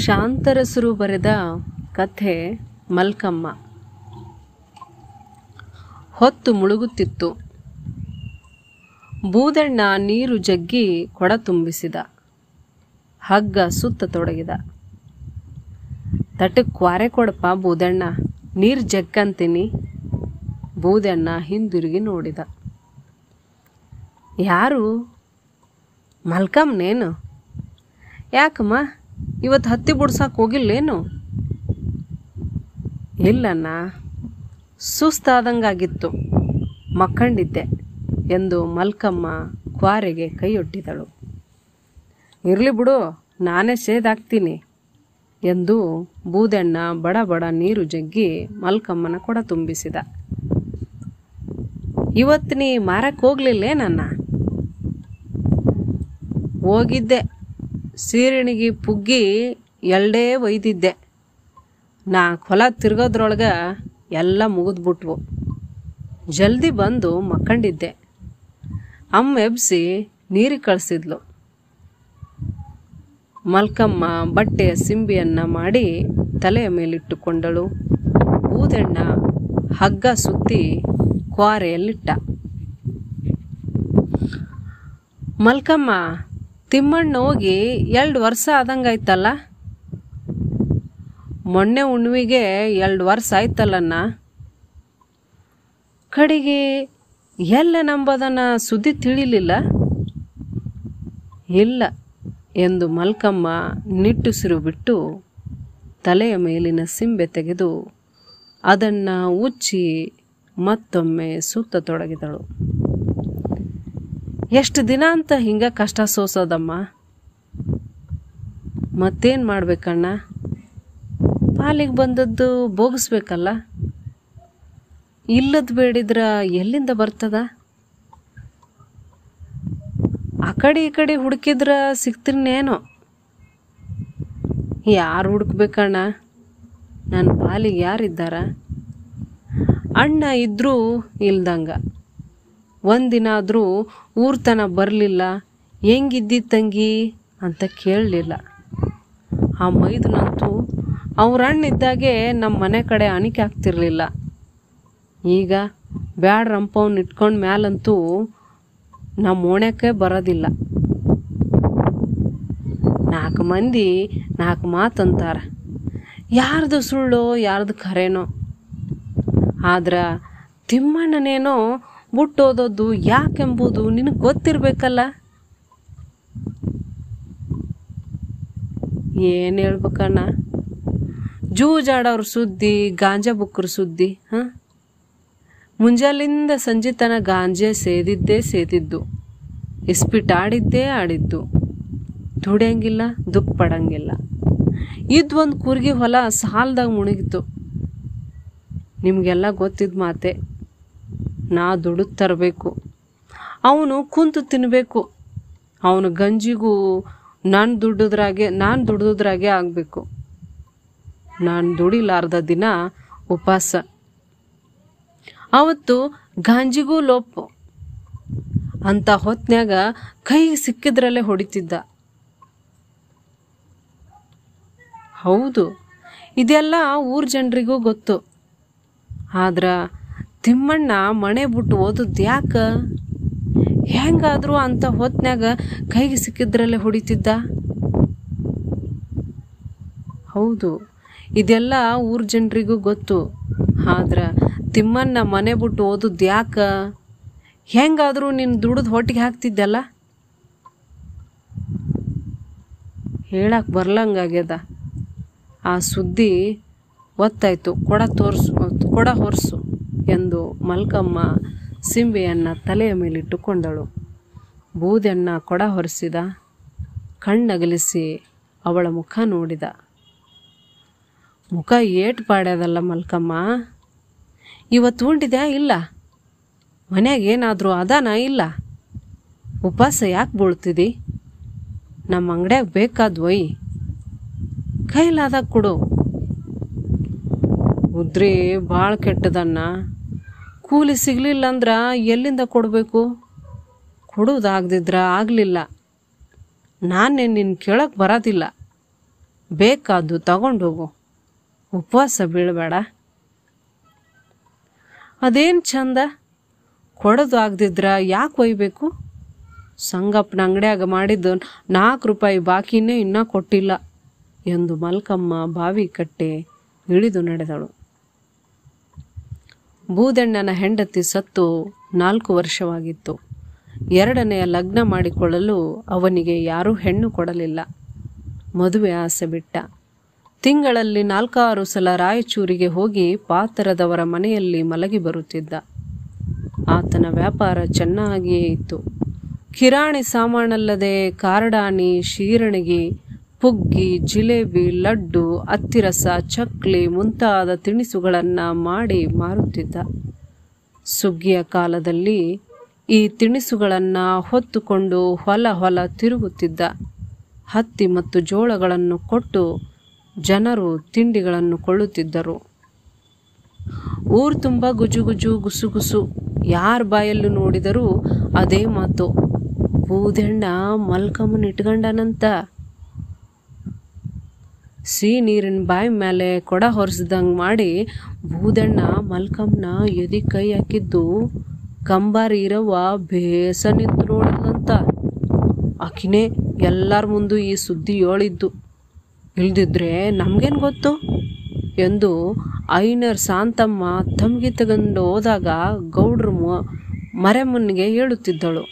ಶಾಂತರಸರು ಬರೆದ ಕಥೆ ಮಲ್ಕಮ್ಮ ಹೊತ್ತು ಮುಳುಗುತ್ತಿತ್ತು ಬೂದಣ್ಣ ನೀರು ಜಗ್ಗಿ ಕೊಡ ತುಂಬಿಸಿದ ಹಗ್ಗ ಸುತ್ತ ತೊಡಗಿದ ತಟಕ್ ಕ್ವಾರೆ ಕೊಡಪ್ಪ ಬೂದಣ್ಣ ನೀರು ಜಗ್ಗಂತೀನಿ ಬೂದಣ್ಣ ಹಿಂದಿರುಗಿ ನೋಡಿದ ಯಾರು ಮಲ್ಕಮ್ನೇನು ಯಾಕಮ್ಮ ಇವತ್ತು ಹತ್ತಿ ಬಿಡ್ಸಕ್ಕೆ ಹೋಗಿಲ್ಲೇನು ಇಲ್ಲಣ್ಣ ಸುಸ್ತಾದಂಗಾಗಿತ್ತು ಮಕ್ಕಂಡಿದ್ದೆ ಎಂದು ಮಲ್ಕಮ್ಮ ಕ್ವಾರೆಗೆ ಕೈಯೊಡ್ಡಿದಳು ಇರಲಿ ಬಿಡು ನಾನೇ ಸೇದಾಕ್ತೀನಿ ಎಂದು ಬೂದಣ್ಣ ಬಡ ಬಡ ನೀರು ಜಗ್ಗಿ ಮಲ್ಕಮ್ಮನ ಕೊಡ ತುಂಬಿಸಿದ ಇವತ್ತು ನೀ ಮಾರಕ್ಕೆ ಹೋಗ್ಲಿಲ್ಲೇ ನನ್ನ ಹೋಗಿದ್ದೆ ಸೀರೆಣಿಗೆ ಪುಗ್ಗಿ ಎಲ್ಡೇ ಒಯ್ದಿದ್ದೆ ನಾ ಹೊಲ ತಿರ್ಗೋದ್ರೊಳಗೆ ಎಲ್ಲ ಮುಗಿದ್ಬಿಟ್ವು ಜಲ್ದಿ ಬಂದು ಮಕ್ಕಂಡಿದ್ದೆ ಅಮ್ಮ ಎಬ್ಸಿ ನೀರಿಗೆ ಕಳಿಸಿದ್ಲು ಮಲ್ಕಮ್ಮ ಬಟ್ಟೆಯ ಸಿಂಬಿಯನ್ನ ಮಾಡಿ ತಲೆಯ ಮೇಲಿಟ್ಟುಕೊಂಡಳು ಊದೆಣ್ಣ ಹಗ್ಗ ಸುತ್ತಿ ಕ್ವಾರೆಯಲ್ಲಿಟ್ಟ ಮಲ್ಕಮ್ಮ ತಿಮ್ಮಣ್ಣ ಹೋಗಿ ಎರಡು ವರ್ಷ ಆದಂಗಾಯ್ತಲ್ಲ ಮೊನ್ನೆ ಹುಣ್ಣಿಮೆಗೆ ಎರಡು ವರ್ಷ ಆಯ್ತಲ್ಲನ್ನ ಕಡೆಗೆ ಎಲ್ಲ ನಂಬದನ್ನ ಸುದ್ದಿ ತಿಳಿಲಿಲ್ಲ ಇಲ್ಲ ಎಂದು ಮಲ್ಕಮ್ಮ ನಿಟ್ಟುಸಿರು ಬಿಟ್ಟು ತಲೆಯ ಮೇಲಿನ ಸಿಂಬೆ ತೆಗೆದು ಅದನ್ನು ಉಚ್ಚಿ ಮತ್ತೊಮ್ಮೆ ಸುತ್ತತೊಡಗಿದಳು ಎಷ್ಟು ದಿನ ಅಂತ ಹಿಂಗ ಕಷ್ಟ ಸೋಸೋದಮ್ಮ ಮತ್ತೇನು ಮಾಡ್ಬೇಕಣ್ಣ ಪಾಲಿಗೆ ಬಂದದ್ದು ಬೋಗಿಸ್ಬೇಕಲ್ಲ ಇಲ್ಲದ್ ಬೇಡಿದ್ರ ಎಲ್ಲಿಂದ ಬರ್ತದ ಆ ಕಡೆ ಈ ಕಡೆ ಹುಡುಕಿದ್ರ ಸಿಗ್ತೀನೇನೋ ಯಾರು ಹುಡುಕ್ಬೇಕಣ್ಣ ನನ್ನ ಪಾಲಿಗೆ ಯಾರಿದ್ದಾರ ಅಣ್ಣ ಇದ್ರೂ ಇಲ್ದಂಗ ಒಂದಿನ ಆದರೂ ಊರ್ತನ ಬರಲಿಲ್ಲ ಹೆಂಗಿದ್ದಿ ತಂಗಿ ಅಂತ ಕೇಳಲಿಲ್ಲ ಆ ಮೈದನಂತೂ ಅವ್ರ ಅಣ್ಣ ಇದ್ದಾಗೆ ನಮ್ಮ ಮನೆ ಕಡೆ ಅಣಿಕೆ ಆಗ್ತಿರ್ಲಿಲ್ಲ ಈಗ ಬ್ಯಾಡ್ ರಂಪವ್ನ ಇಟ್ಕೊಂಡ ಮ್ಯಾಲಂತೂ ನಮ್ಮ ಓಣ್ಯಕ್ಕೆ ಬರೋದಿಲ್ಲ ನಾಲ್ಕು ಮಂದಿ ನಾಲ್ಕು ಮಾತಂತಾರ ಯಾರ್ದು ಸುಳ್ಳು ಯಾರ್ದು ಖರೇನೋ ಆದ್ರೆ ತಿಮ್ಮಣ್ಣನೇನೋ ಬಿಟ್ಟೋದದ್ದು ಯಾಕೆಂಬುದು ನಿನಗೆ ಗೊತ್ತಿರ್ಬೇಕಲ್ಲ ಏನು ಹೇಳ್ಬೇಕಣ್ಣ ಜೂಜಾಡೋರ ಸುದ್ದಿ ಗಾಂಜಾ ಬುಕ್ರ ಸುದ್ದಿ ಹಾಂ ಮುಂಜಾಲಿಂದ ಸಂಜೆ ತನ ಗಾಂಜೆ ಸೇದಿದ್ದೇ ಸೇದಿದ್ದು ಇಸ್ಪಿಟ್ ಆಡಿದ್ದೇ ಆಡಿದ್ದು ದುಡಿಯಂಗಿಲ್ಲ ದುಃಖ ಪಡಂಗಿಲ್ಲ ಇದ್ ಒಂದು ಕೂರ್ಗಿ ಹೊಲ ಸಾಲದಾಗ ಮುಳುಗಿತು ನಿಮಗೆಲ್ಲ ಗೊತ್ತಿದ್ದ ಮಾತೆ ನಾ ದುಡಿದು ತರಬೇಕು ಅವನು ಕುಂತು ತಿನ್ನಬೇಕು ಅವನು ಗಂಜಿಗೂ ನಾನು ದುಡಿದ್ರಾಗೆ ನಾನು ದುಡಿದ್ರಾಗೆ ಆಗಬೇಕು ನಾನು ದುಡಿಲಾರ್ದ ದಿನ ಉಪವಾಸ ಅವತ್ತು ಗಾಂಜಿಗೂ ಲೋಪು ಅಂತ ಹೊತ್ನ್ಯಾಗ ಕೈಗೆ ಸಿಕ್ಕಿದ್ರಲ್ಲೇ ಹೊಡಿತಿದ್ದ ಹೌದು ಇದೆಲ್ಲ ಊರ್ ಜನರಿಗೂ ಗೊತ್ತು ಆದ್ರ ತಿಮ್ಮಣ್ಣ ಮನೆ ಬಿಟ್ಟು ಓದದ್ ಯಾಕ ಹೆಂಗಾದ್ರೂ ಅಂತ ಹೊತ್ನ್ಯಾಗ ಕೈಗೆ ಸಿಕ್ಕಿದ್ರಲ್ಲೇ ಹೊಡಿತಿದ್ದ ಹೌದು ಇದೆಲ್ಲ ಊರ್ ಜನರಿಗೂ ಗೊತ್ತು ಆದ್ರ ತಿಮ್ಮಣ್ಣ ಮನೆ ಬಿಟ್ಟು ಓದದ್ ಯಾಕ ಹೆಂಗಾದ್ರೂ ನಿನ್ ದುಡ್ದು ಹೊಟ್ಟಿಗೆ ಹಾಕ್ತಿದ್ದಲ್ಲ ಹೇಳಕ್ ಬರ್ಲಂಗಾಗ್ಯದ ಆ ಸುದ್ದಿ ಒತ್ತಾಯ್ತು ಕೊಡ ತೋರ್ಸು ಕೊಡ ಹೊರ್ಸು ಎಂದು ಮಲ್ಕಮ್ಮ ಸಿಂಬೆಯನ್ನ ತಲೆಯ ಮೇಲಿಟ್ಟುಕೊಂಡಳು ಬೂದೆಣ್ಣ ಕೊಡ ಹೊರಿಸಿದ ಕಣ್ಣಗಲಿಸಿ ಅವಳ ಮುಖ ನೋಡಿದ ಮುಖ ಏಟ್ ಪಾಡ್ಯದಲ್ಲ ಮಲ್ಕಮ್ಮ ಇವತ್ತು ಉಂಡಿದ್ಯಾ ಇಲ್ಲ ಮನ್ಯಾಗ ಏನಾದರೂ ಅದಾನ ಇಲ್ಲ ಉಪವಾಸ ಯಾಕೆ ಬೀಳ್ತಿದಿ ನಮ್ಮ ಅಂಗಡ್ಯಾಗ ಬೇಕಾದ್ ಒಯ್ ಕೈಲಾದಾಗ ಕೊಡು ಉದ್ರಿ ಭಾಳ ಕೆಟ್ಟದನ್ನ ಕೂಲಿ ಸಿಗ್ಲಿಲ್ಲ ಅಂದ್ರ ಎಲ್ಲಿಂದ ಕೊಡಬೇಕು ಕೊಡುವುದಾಗ್ದಿದ್ರ ಆಗಲಿಲ್ಲ ನಾನೇ ನಿನ್ನ ಕೇಳಕ್ಕೆ ಬರೋದಿಲ್ಲ ಬೇಕಾದ್ದು ತಗೊಂಡೋಗು ಉಪವಾಸ ಬೀಳಬೇಡ ಅದೇನು ಚಂದ ಕೊಡೋದು ಆಗದಿದ್ರ ಯಾಕೆ ಒಯ್ಬೇಕು ಸಂಗಪ್ಪನ ಅಂಗಡ್ಯಾಗ ಮಾಡಿದ್ದು ನಾಲ್ಕು ರೂಪಾಯಿ ಬಾಕಿನೇ ಇನ್ನೂ ಕೊಟ್ಟಿಲ್ಲ ಎಂದು ಮಲ್ಕಮ್ಮ ಬಾವಿ ಕಟ್ಟೆ ಇಳಿದು ನಡೆದಳು ಬೂದಣ್ಣನ ಹೆಂಡತಿ ಸತ್ತು ನಾಲ್ಕು ವರ್ಷವಾಗಿತ್ತು ಎರಡನೆಯ ಲಗ್ನ ಮಾಡಿಕೊಳ್ಳಲು ಅವನಿಗೆ ಯಾರೂ ಹೆಣ್ಣು ಕೊಡಲಿಲ್ಲ ಮದುವೆ ಆಸೆ ಬಿಟ್ಟ ತಿಂಗಳಲ್ಲಿ ನಾಲ್ಕಾರು ಸಲ ರಾಯಚೂರಿಗೆ ಹೋಗಿ ಪಾತರದವರ ಮನೆಯಲ್ಲಿ ಮಲಗಿ ಬರುತ್ತಿದ್ದ ಆತನ ವ್ಯಾಪಾರ ಚೆನ್ನಾಗಿಯೇ ಇತ್ತು ಕಿರಾಣಿ ಸಾಮಾನಲ್ಲದೆ ಕಾರಡಾನಿ ಶೀರಣಿಗೆ ಪುಗ್ಗಿ ಜಿಲೇಬಿ ಲಡ್ಡು ಅತ್ತಿರಸ ಚಕ್ಲಿ ಮುಂತಾದ ತಿನಿಸುಗಳನ್ನು ಮಾಡಿ ಮಾರುತ್ತಿದ್ದ ಸುಗ್ಗಿಯ ಕಾಲದಲ್ಲಿ ಈ ತಿನಿಸುಗಳನ್ನು ಹೊತ್ತುಕೊಂಡು ಹೊಲ ಹೊಲ ತಿರುಗುತ್ತಿದ್ದ ಹತ್ತಿ ಮತ್ತು ಜೋಳಗಳನ್ನು ಕೊಟ್ಟು ಜನರು ತಿಂಡಿಗಳನ್ನು ಕೊಳ್ಳುತ್ತಿದ್ದರು ಊರು ತುಂಬ ಗುಜುಗುಜು ಗುಸುಗುಸು ಯಾರ ಬಾಯಲ್ಲೂ ನೋಡಿದರೂ ಅದೇ ಮಾತು ಬೂದೆಣ್ಣ ಮಲ್ಕಮ್ಮನ ಇಟ್ಕೊಂಡನಂತ ಸಿಹಿ ನೀರಿನ ಬಾಯಿ ಮೇಲೆ ಕೊಡ ಹೊರಿಸ್ದಂಗೆ ಮಾಡಿ ಬೂದಣ್ಣ ಮಲ್ಕಮ್ಮನ ಎದಿ ಕೈ ಹಾಕಿದ್ದು ಕಂಬಾರಿ ಇರವ್ವ ಬೇಸ ನಿಂತು ನೋಡಿದಂತ ಆಕಿನೇ ಎಲ್ಲರ ಮುಂದೆ ಈ ಸುದ್ದಿ ಹೇಳಿದ್ದು ಇಲ್ದಿದ್ರೆ ನಮ್ಗೇನು ಗೊತ್ತು ಎಂದು ಐನರ್ ಶಾಂತಮ್ಮ ತಮ್ಗೆ ತಗೊಂಡು ಹೋದಾಗ ಗೌಡ್ರು ಮರೆಮ್ಮನಿಗೆ ಹೇಳುತ್ತಿದ್ದಳು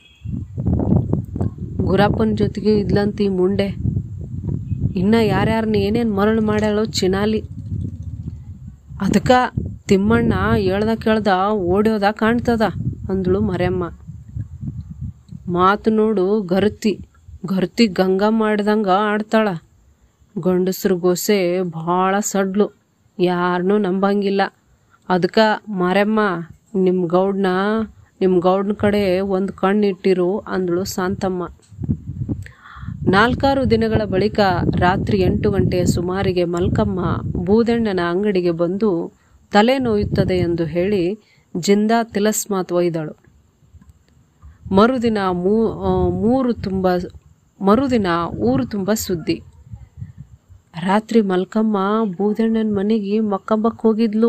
ಗುರಪ್ಪನ ಜೊತೆಗೆ ಇದ್ಲಂತಿ ಮುಂಡೆ ಇನ್ನು ಯಾರ್ಯಾರನ್ನ ಏನೇನು ಮರಳು ಮಾಡ್ಯಾಳೋ ಚಿನಾಲಿ ಅದಕ್ಕೆ ತಿಮ್ಮಣ್ಣ ಹೇಳ್ದ ಕೇಳ್ದ ಓಡ್ಯೋದ ಕಾಣ್ತದ ಅಂದಳು ಮರೆಯಮ್ಮ ಮಾತು ನೋಡು ಗರ್ತಿ ಗರ್ತಿ ಗಂಗಾ ಮಾಡ್ದಂಗ ಆಡ್ತಾಳ ಗಂಡಸ್ರು ಗೊಸೆ ಭಾಳ ಸಡ್ಲು ಯಾರನ್ನೂ ನಂಬಂಗಿಲ್ಲ ಅದಕ್ಕೆ ಮಾರಮ್ಮ ನಿಮ್ಮ ಗೌಡ್ನ ನಿಮ್ಮ ಗೌಡ್ನ ಕಡೆ ಒಂದು ಕಣ್ಣಿಟ್ಟಿರು ಅಂದಳು ಶಾಂತಮ್ಮ ನಾಲ್ಕಾರು ದಿನಗಳ ಬಳಿಕ ರಾತ್ರಿ ಎಂಟು ಗಂಟೆಯ ಸುಮಾರಿಗೆ ಮಲ್ಕಮ್ಮ ಬೂದಣ್ಣನ ಅಂಗಡಿಗೆ ಬಂದು ತಲೆ ನೋಯುತ್ತದೆ ಎಂದು ಹೇಳಿ ಜಿಂದಾ ತಿಲಸ್ಮಾತ್ ಒಯ್ದಳು ಮರುದಿನ ಮೂ ಆ, ಮೂರು ತುಂಬ ಮರುದಿನ ಊರು ತುಂಬ ಸುದ್ದಿ ರಾತ್ರಿ ಮಲ್ಕಮ್ಮ ಬೂದಣ್ಣನ ಮನೆಗೆ ಮಕ್ಕಂಬಕ್ಕೆ ಹೋಗಿದ್ಲು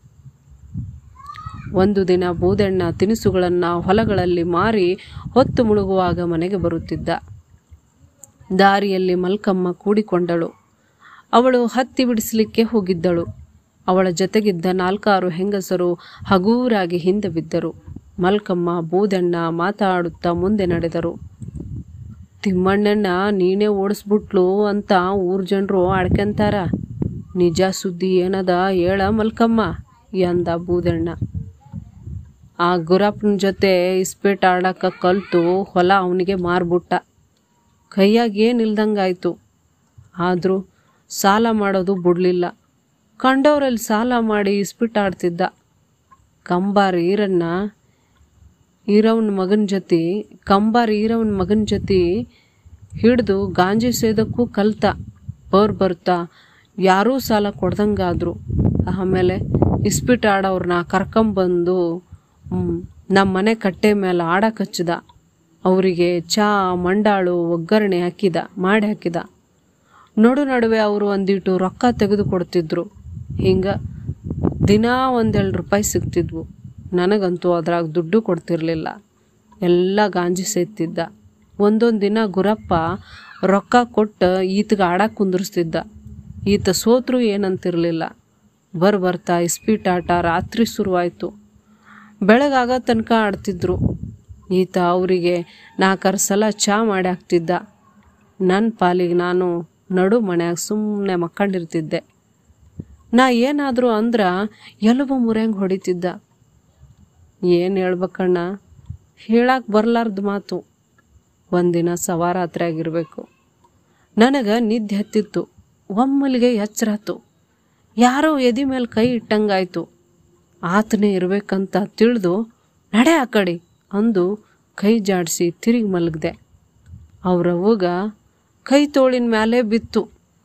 ಒಂದು ದಿನ ಬೂದಣ್ಣ ತಿನಿಸುಗಳನ್ನು ಹೊಲಗಳಲ್ಲಿ ಮಾರಿ ಹೊತ್ತು ಮುಳುಗುವಾಗ ಮನೆಗೆ ಬರುತ್ತಿದ್ದ ದಾರಿಯಲ್ಲಿ ಮಲ್ಕಮ್ಮ ಕೂಡಿಕೊಂಡಳು ಅವಳು ಹತ್ತಿ ಬಿಡಿಸಲಿಕ್ಕೆ ಹೋಗಿದ್ದಳು ಅವಳ ಜೊತೆಗಿದ್ದ ನಾಲ್ಕಾರು ಹೆಂಗಸರು ಹಗೂರಾಗಿ ಹಿಂದೆ ಬಿದ್ದರು ಮಲ್ಕಮ್ಮ ಬೂದಣ್ಣ ಮಾತಾಡುತ್ತಾ ಮುಂದೆ ನಡೆದರು ತಿಮ್ಮಣ್ಣನ ನೀನೇ ಓಡಿಸ್ಬಿಟ್ಲು ಅಂತ ಊರ್ ಜನರು ಆಡ್ಕೊಂತಾರ ನಿಜ ಸುದ್ದಿ ಏನದ ಹೇಳ ಮಲ್ಕಮ್ಮ ಎಂದ ಬೂದಣ್ಣ ಆ ಗುರಪ್ಪನ ಜೊತೆ ಇಸ್ಪೇಟ್ ಆಡಕ್ಕ ಕಲ್ತು ಹೊಲ ಅವನಿಗೆ ಮಾರ್ಬಿಟ್ಟ ಕೈಯಾಗ ಏನು ಇಲ್ದಂಗಾಯ್ತು ಆದರೂ ಸಾಲ ಮಾಡೋದು ಬಿಡಲಿಲ್ಲ ಕಂಡವರಲ್ಲಿ ಸಾಲ ಮಾಡಿ ಇಸ್ಪಿಟ್ ಆಡ್ತಿದ್ದ ಕಂಬಾರ ಈರನ್ನ ಈರವನ ಮಗನ ಜೊತೆ ಕಂಬಾರ ಈರವನ ಮಗನ ಜೊತೆ ಹಿಡಿದು ಗಾಂಜಿ ಸೇದಕ್ಕೂ ಕಲ್ತ ಬರ್ ಬರ್ತಾ ಯಾರೂ ಸಾಲ ಕೊಡ್ದಂಗಾದ್ರು ಆಮೇಲೆ ಇಸ್ಪಿಟ್ ಆಡೋರ್ನ ಕರ್ಕೊಂಬಂದು ನಮ್ಮ ಮನೆ ಕಟ್ಟೆ ಮೇಲೆ ಆಡಕ್ಕೆ ಹಚ್ಚಿದ ಅವರಿಗೆ ಚಾ ಮಂಡಾಳು ಒಗ್ಗರಣೆ ಹಾಕಿದ ಮಾಡಿ ಹಾಕಿದ ನಡು ನಡುವೆ ಅವರು ಒಂದಿಟ್ಟು ರೊಕ್ಕ ತೆಗೆದು ಕೊಡ್ತಿದ್ರು ಹಿಂಗೆ ದಿನಾ ಒಂದೆರಡು ರೂಪಾಯಿ ಸಿಗ್ತಿದ್ವು ನನಗಂತೂ ಅದ್ರಾಗ ದುಡ್ಡು ಕೊಡ್ತಿರ್ಲಿಲ್ಲ ಎಲ್ಲ ಗಾಂಜಿ ಸೇತ್ತಿದ್ದ ಒಂದೊಂದು ದಿನ ಗುರಪ್ಪ ರೊಕ್ಕ ಕೊಟ್ಟು ಈತಗೆ ಆಡಕ್ಕೆ ಕುಂದಿರ್ಸ್ತಿದ್ದ ಈತ ಸೋತ್ರು ಏನಂತಿರಲಿಲ್ಲ ಬರ್ ಬರ್ತಾ ಇಸ್ಪೀಟ್ ಆಟ ರಾತ್ರಿ ಶುರುವಾಯಿತು ಬೆಳಗಾಗ ತನಕ ಆಡ್ತಿದ್ರು ಈತ ಅವರಿಗೆ ನಾಲ್ಕಾರು ಸಲ ಚಾ ಮಾಡಿ ಹಾಕ್ತಿದ್ದ ನನ್ನ ಪಾಲಿಗೆ ನಾನು ನಡು ಮನ್ಯಾಗ ಸುಮ್ಮನೆ ಮಕ್ಕಂಡಿರ್ತಿದ್ದೆ ನಾ ಏನಾದರೂ ಅಂದ್ರೆ ಎಲುಬು ಮುರಿಯಂಗೆ ಹೊಡಿತಿದ್ದ ಏನು ಹೇಳ್ಬೇಕಣ್ಣ ಹೇಳಕ್ಕೆ ಬರಲಾರ್ದು ಮಾತು ಒಂದಿನ ಸವಾರಾತ್ರಿ ಆಗಿರಬೇಕು ನನಗೆ ನಿದ್ದೆ ಹತ್ತಿತ್ತು ಒಮ್ಮಲಿಗೆ ಎಚ್ಚರಾತು ಯಾರೋ ಎದಿ ಮೇಲೆ ಕೈ ಇಟ್ಟಂಗಾಯ್ತು ಆತನೇ ಇರಬೇಕಂತ ತಿಳಿದು ನಡೆ ಆ ಕಡೆ ಅಂದು ಕೈ ಜಾಡಿಸಿ ತಿರುಗಿ ಮಲಗಿದೆ ಅವ್ರವ್ವಗ ಕೈ ತೋಳಿನ ಮೇಲೆ ಬಿತ್ತು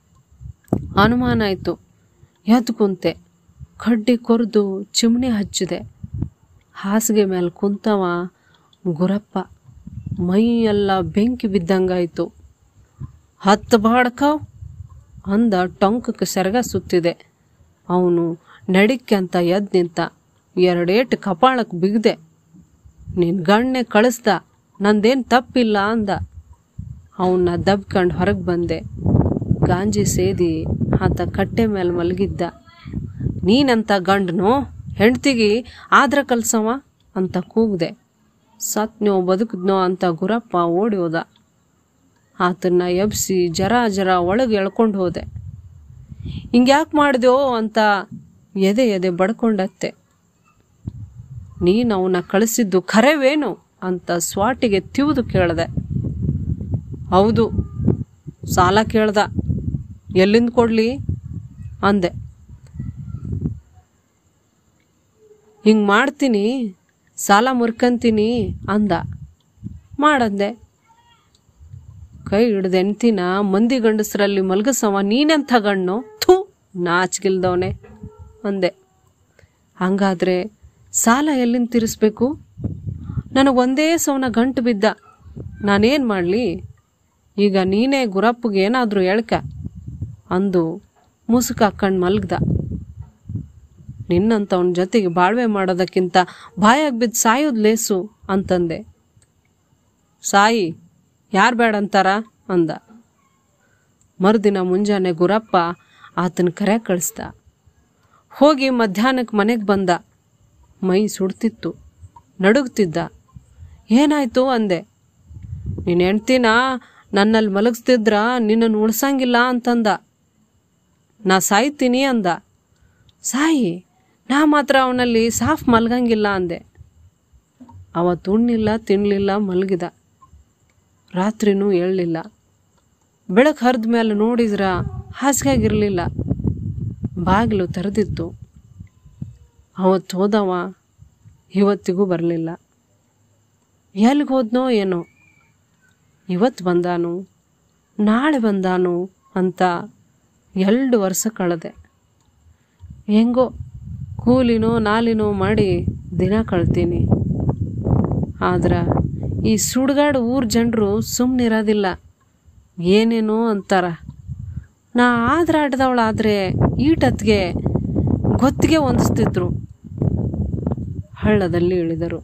ಅನುಮಾನ ಆಯಿತು ಎದ್ದು ಕುಂತೆ ಕಡ್ಡಿ ಕೊರೆದು ಚಿಮಣಿ ಹಚ್ಚಿದೆ ಹಾಸಿಗೆ ಮೇಲೆ ಕುಂತವ ಗುರಪ್ಪ ಮೈ ಎಲ್ಲ ಬೆಂಕಿ ಬಿದ್ದಂಗಾಯ್ತು ಹತ್ತು ಬಾಡ್ಕವ್ ಅಂದ ಟೊಂಕಕ್ಕೆ ಸೆರಗ ಸುತ್ತಿದೆ ಅವನು ನಡಿಕ್ಕೆ ಅಂತ ಎದ್ದು ನಿಂತ ಎರಡೇಟು ಕಪಾಳಕ್ಕೆ ಬಿಗ್ದೆ ನಿನ್ನ ಗಣ್ಣೆ ಕಳಿಸ್ದ ನಂದೇನು ತಪ್ಪಿಲ್ಲ ಅಂದ ಅವನ್ನ ದಬ್ಕಂಡು ಹೊರಗೆ ಬಂದೆ ಗಾಂಜಿ ಸೇದಿ ಆತ ಕಟ್ಟೆ ಮೇಲೆ ಮಲಗಿದ್ದ ನೀನಂತ ಗಂಡನು ಹೆಂಡ್ತಿಗೆ ಆದ್ರ ಕಲ್ಸವ ಅಂತ ಕೂಗ್ದೆ ಸತ್ನೋ ಬದುಕಿದ್ನೋ ಅಂತ ಗುರಪ್ಪ ಓಡಿ ಹೋದ ಆತನ್ನ ಎಬ್ಸಿ ಜರ ಜರ ಒಳಗೆ ಎಳ್ಕೊಂಡು ಹೋದೆ ಹಿಂಗ್ಯಾಕೆ ಮಾಡಿದ್ಯೋ ಅಂತ ಎದೆ ಎದೆ ಬಡ್ಕೊಂಡತ್ತೆ ನೀನು ಅವನ್ನ ಕಳಿಸಿದ್ದು ಖರೇವೇನು ಅಂತ ಸ್ವಾಟಿಗೆ ತಿವಿದು ಕೇಳ್ದೆ ಹೌದು ಸಾಲ ಕೇಳ್ದ ಎಲ್ಲಿಂದ ಕೊಡ್ಲಿ ಅಂದೆ ಹಿಂಗೆ ಮಾಡ್ತೀನಿ ಸಾಲ ಮುರ್ಕಂತೀನಿ ಅಂದ ಮಾಡಂದೆ ಕೈ ಹಿಡ್ದು ಎಣ್ತಿನ ಮಂದಿ ಗಂಡಸರಲ್ಲಿ ಮಲಗಸವ ನೀನೆಂಥ ಗಣ್ಣು ಥೂ ನಾಚ್ಗಿಲ್ದವನೆ ಅಂದೆ ಹಂಗಾದ್ರೆ ಸಾಲ ಎಲ್ಲಿಂದ ತೀರಿಸ್ಬೇಕು ನನಗೆ ಒಂದೇ ಸವನ ಗಂಟು ಬಿದ್ದ ನಾನೇನು ಮಾಡಲಿ ಈಗ ನೀನೇ ಗುರಪ್ಪಗೆ ಏನಾದರೂ ಹೇಳ್ಕ ಅಂದು ಮುಸುಕ ಹಾಕ್ಕಂಡು ಮಲಗ್ದ ನಿನ್ನಂಥವನ ಜೊತೆಗೆ ಬಾಳ್ವೆ ಮಾಡೋದಕ್ಕಿಂತ ಬಾಯಾಗಿ ಬಿದ್ದು ಸಾಯೋದು ಲೇಸು ಅಂತಂದೆ ಸಾಯಿ ಯಾರು ಬೇಡ ಅಂತಾರ ಅಂದ ಮರುದಿನ ಮುಂಜಾನೆ ಗುರಪ್ಪ ಆತನ ಕರೆ ಕಳಿಸ್ದ ಹೋಗಿ ಮಧ್ಯಾಹ್ನಕ್ಕೆ ಮನೆಗೆ ಬಂದ ಮೈ ಸುಡ್ತಿತ್ತು ನಡುಗ್ತಿದ್ದ ಏನಾಯ್ತು ಅಂದೆ ನೀನು ಹೆಂಡ್ತಿನ ನನ್ನಲ್ಲಿ ಮಲಗಿಸ್ತಿದ್ರ ನಿನ್ನನ್ನು ಉಳ್ಸಂಗಿಲ್ಲ ಅಂತಂದ ನಾ ಸಾಯ್ತೀನಿ ಅಂದ ಸಾಯಿ ನಾ ಮಾತ್ರ ಅವನಲ್ಲಿ ಸಾಫ್ ಮಲ್ಗಂಗಿಲ್ಲ ಅಂದೆ ಅವತ್ತು ಉಣ್ಣಿಲ್ಲ ತಿನ್ನಲಿಲ್ಲ ಮಲಗಿದ ರಾತ್ರಿನೂ ಏಳಲಿಲ್ಲ ಬೆಳಕು ಹರಿದ ಮೇಲೆ ನೋಡಿದ್ರ ಹಾಸಿಗೆಗಿರಲಿಲ್ಲ ಬಾಗಿಲು ತೆರೆದಿತ್ತು ಅವತ್ತು ಹೋದವ ಇವತ್ತಿಗೂ ಬರಲಿಲ್ಲ ಎಲ್ಲಿಗೆ ಹೋದ್ನೋ ಏನೋ ಇವತ್ತು ಬಂದಾನು ನಾಳೆ ಬಂದಾನು ಅಂತ ಎರಡು ವರ್ಷ ಕಳೆದೆ ಹೆಂಗೋ ಕೂಲಿನೋ ನಾಲಿನೋ ಮಾಡಿ ದಿನ ಕಳ್ತೀನಿ ಆದ್ರೆ ಈ ಸುಡ್ಗಾಡು ಊರ ಜನರು ಸುಮ್ಮನಿರೋದಿಲ್ಲ ಏನೇನೋ ಅಂತಾರ ನಾ ಆದ್ರ ಆಟದವಳಾದರೆ ಈಟತ್ಗೆ ಗೊತ್ತಿಗೆ ಹೊಂದಿಸ್ತಿದ್ರು ಹಳ್ಳದಲ್ಲಿ ಇಳಿದರು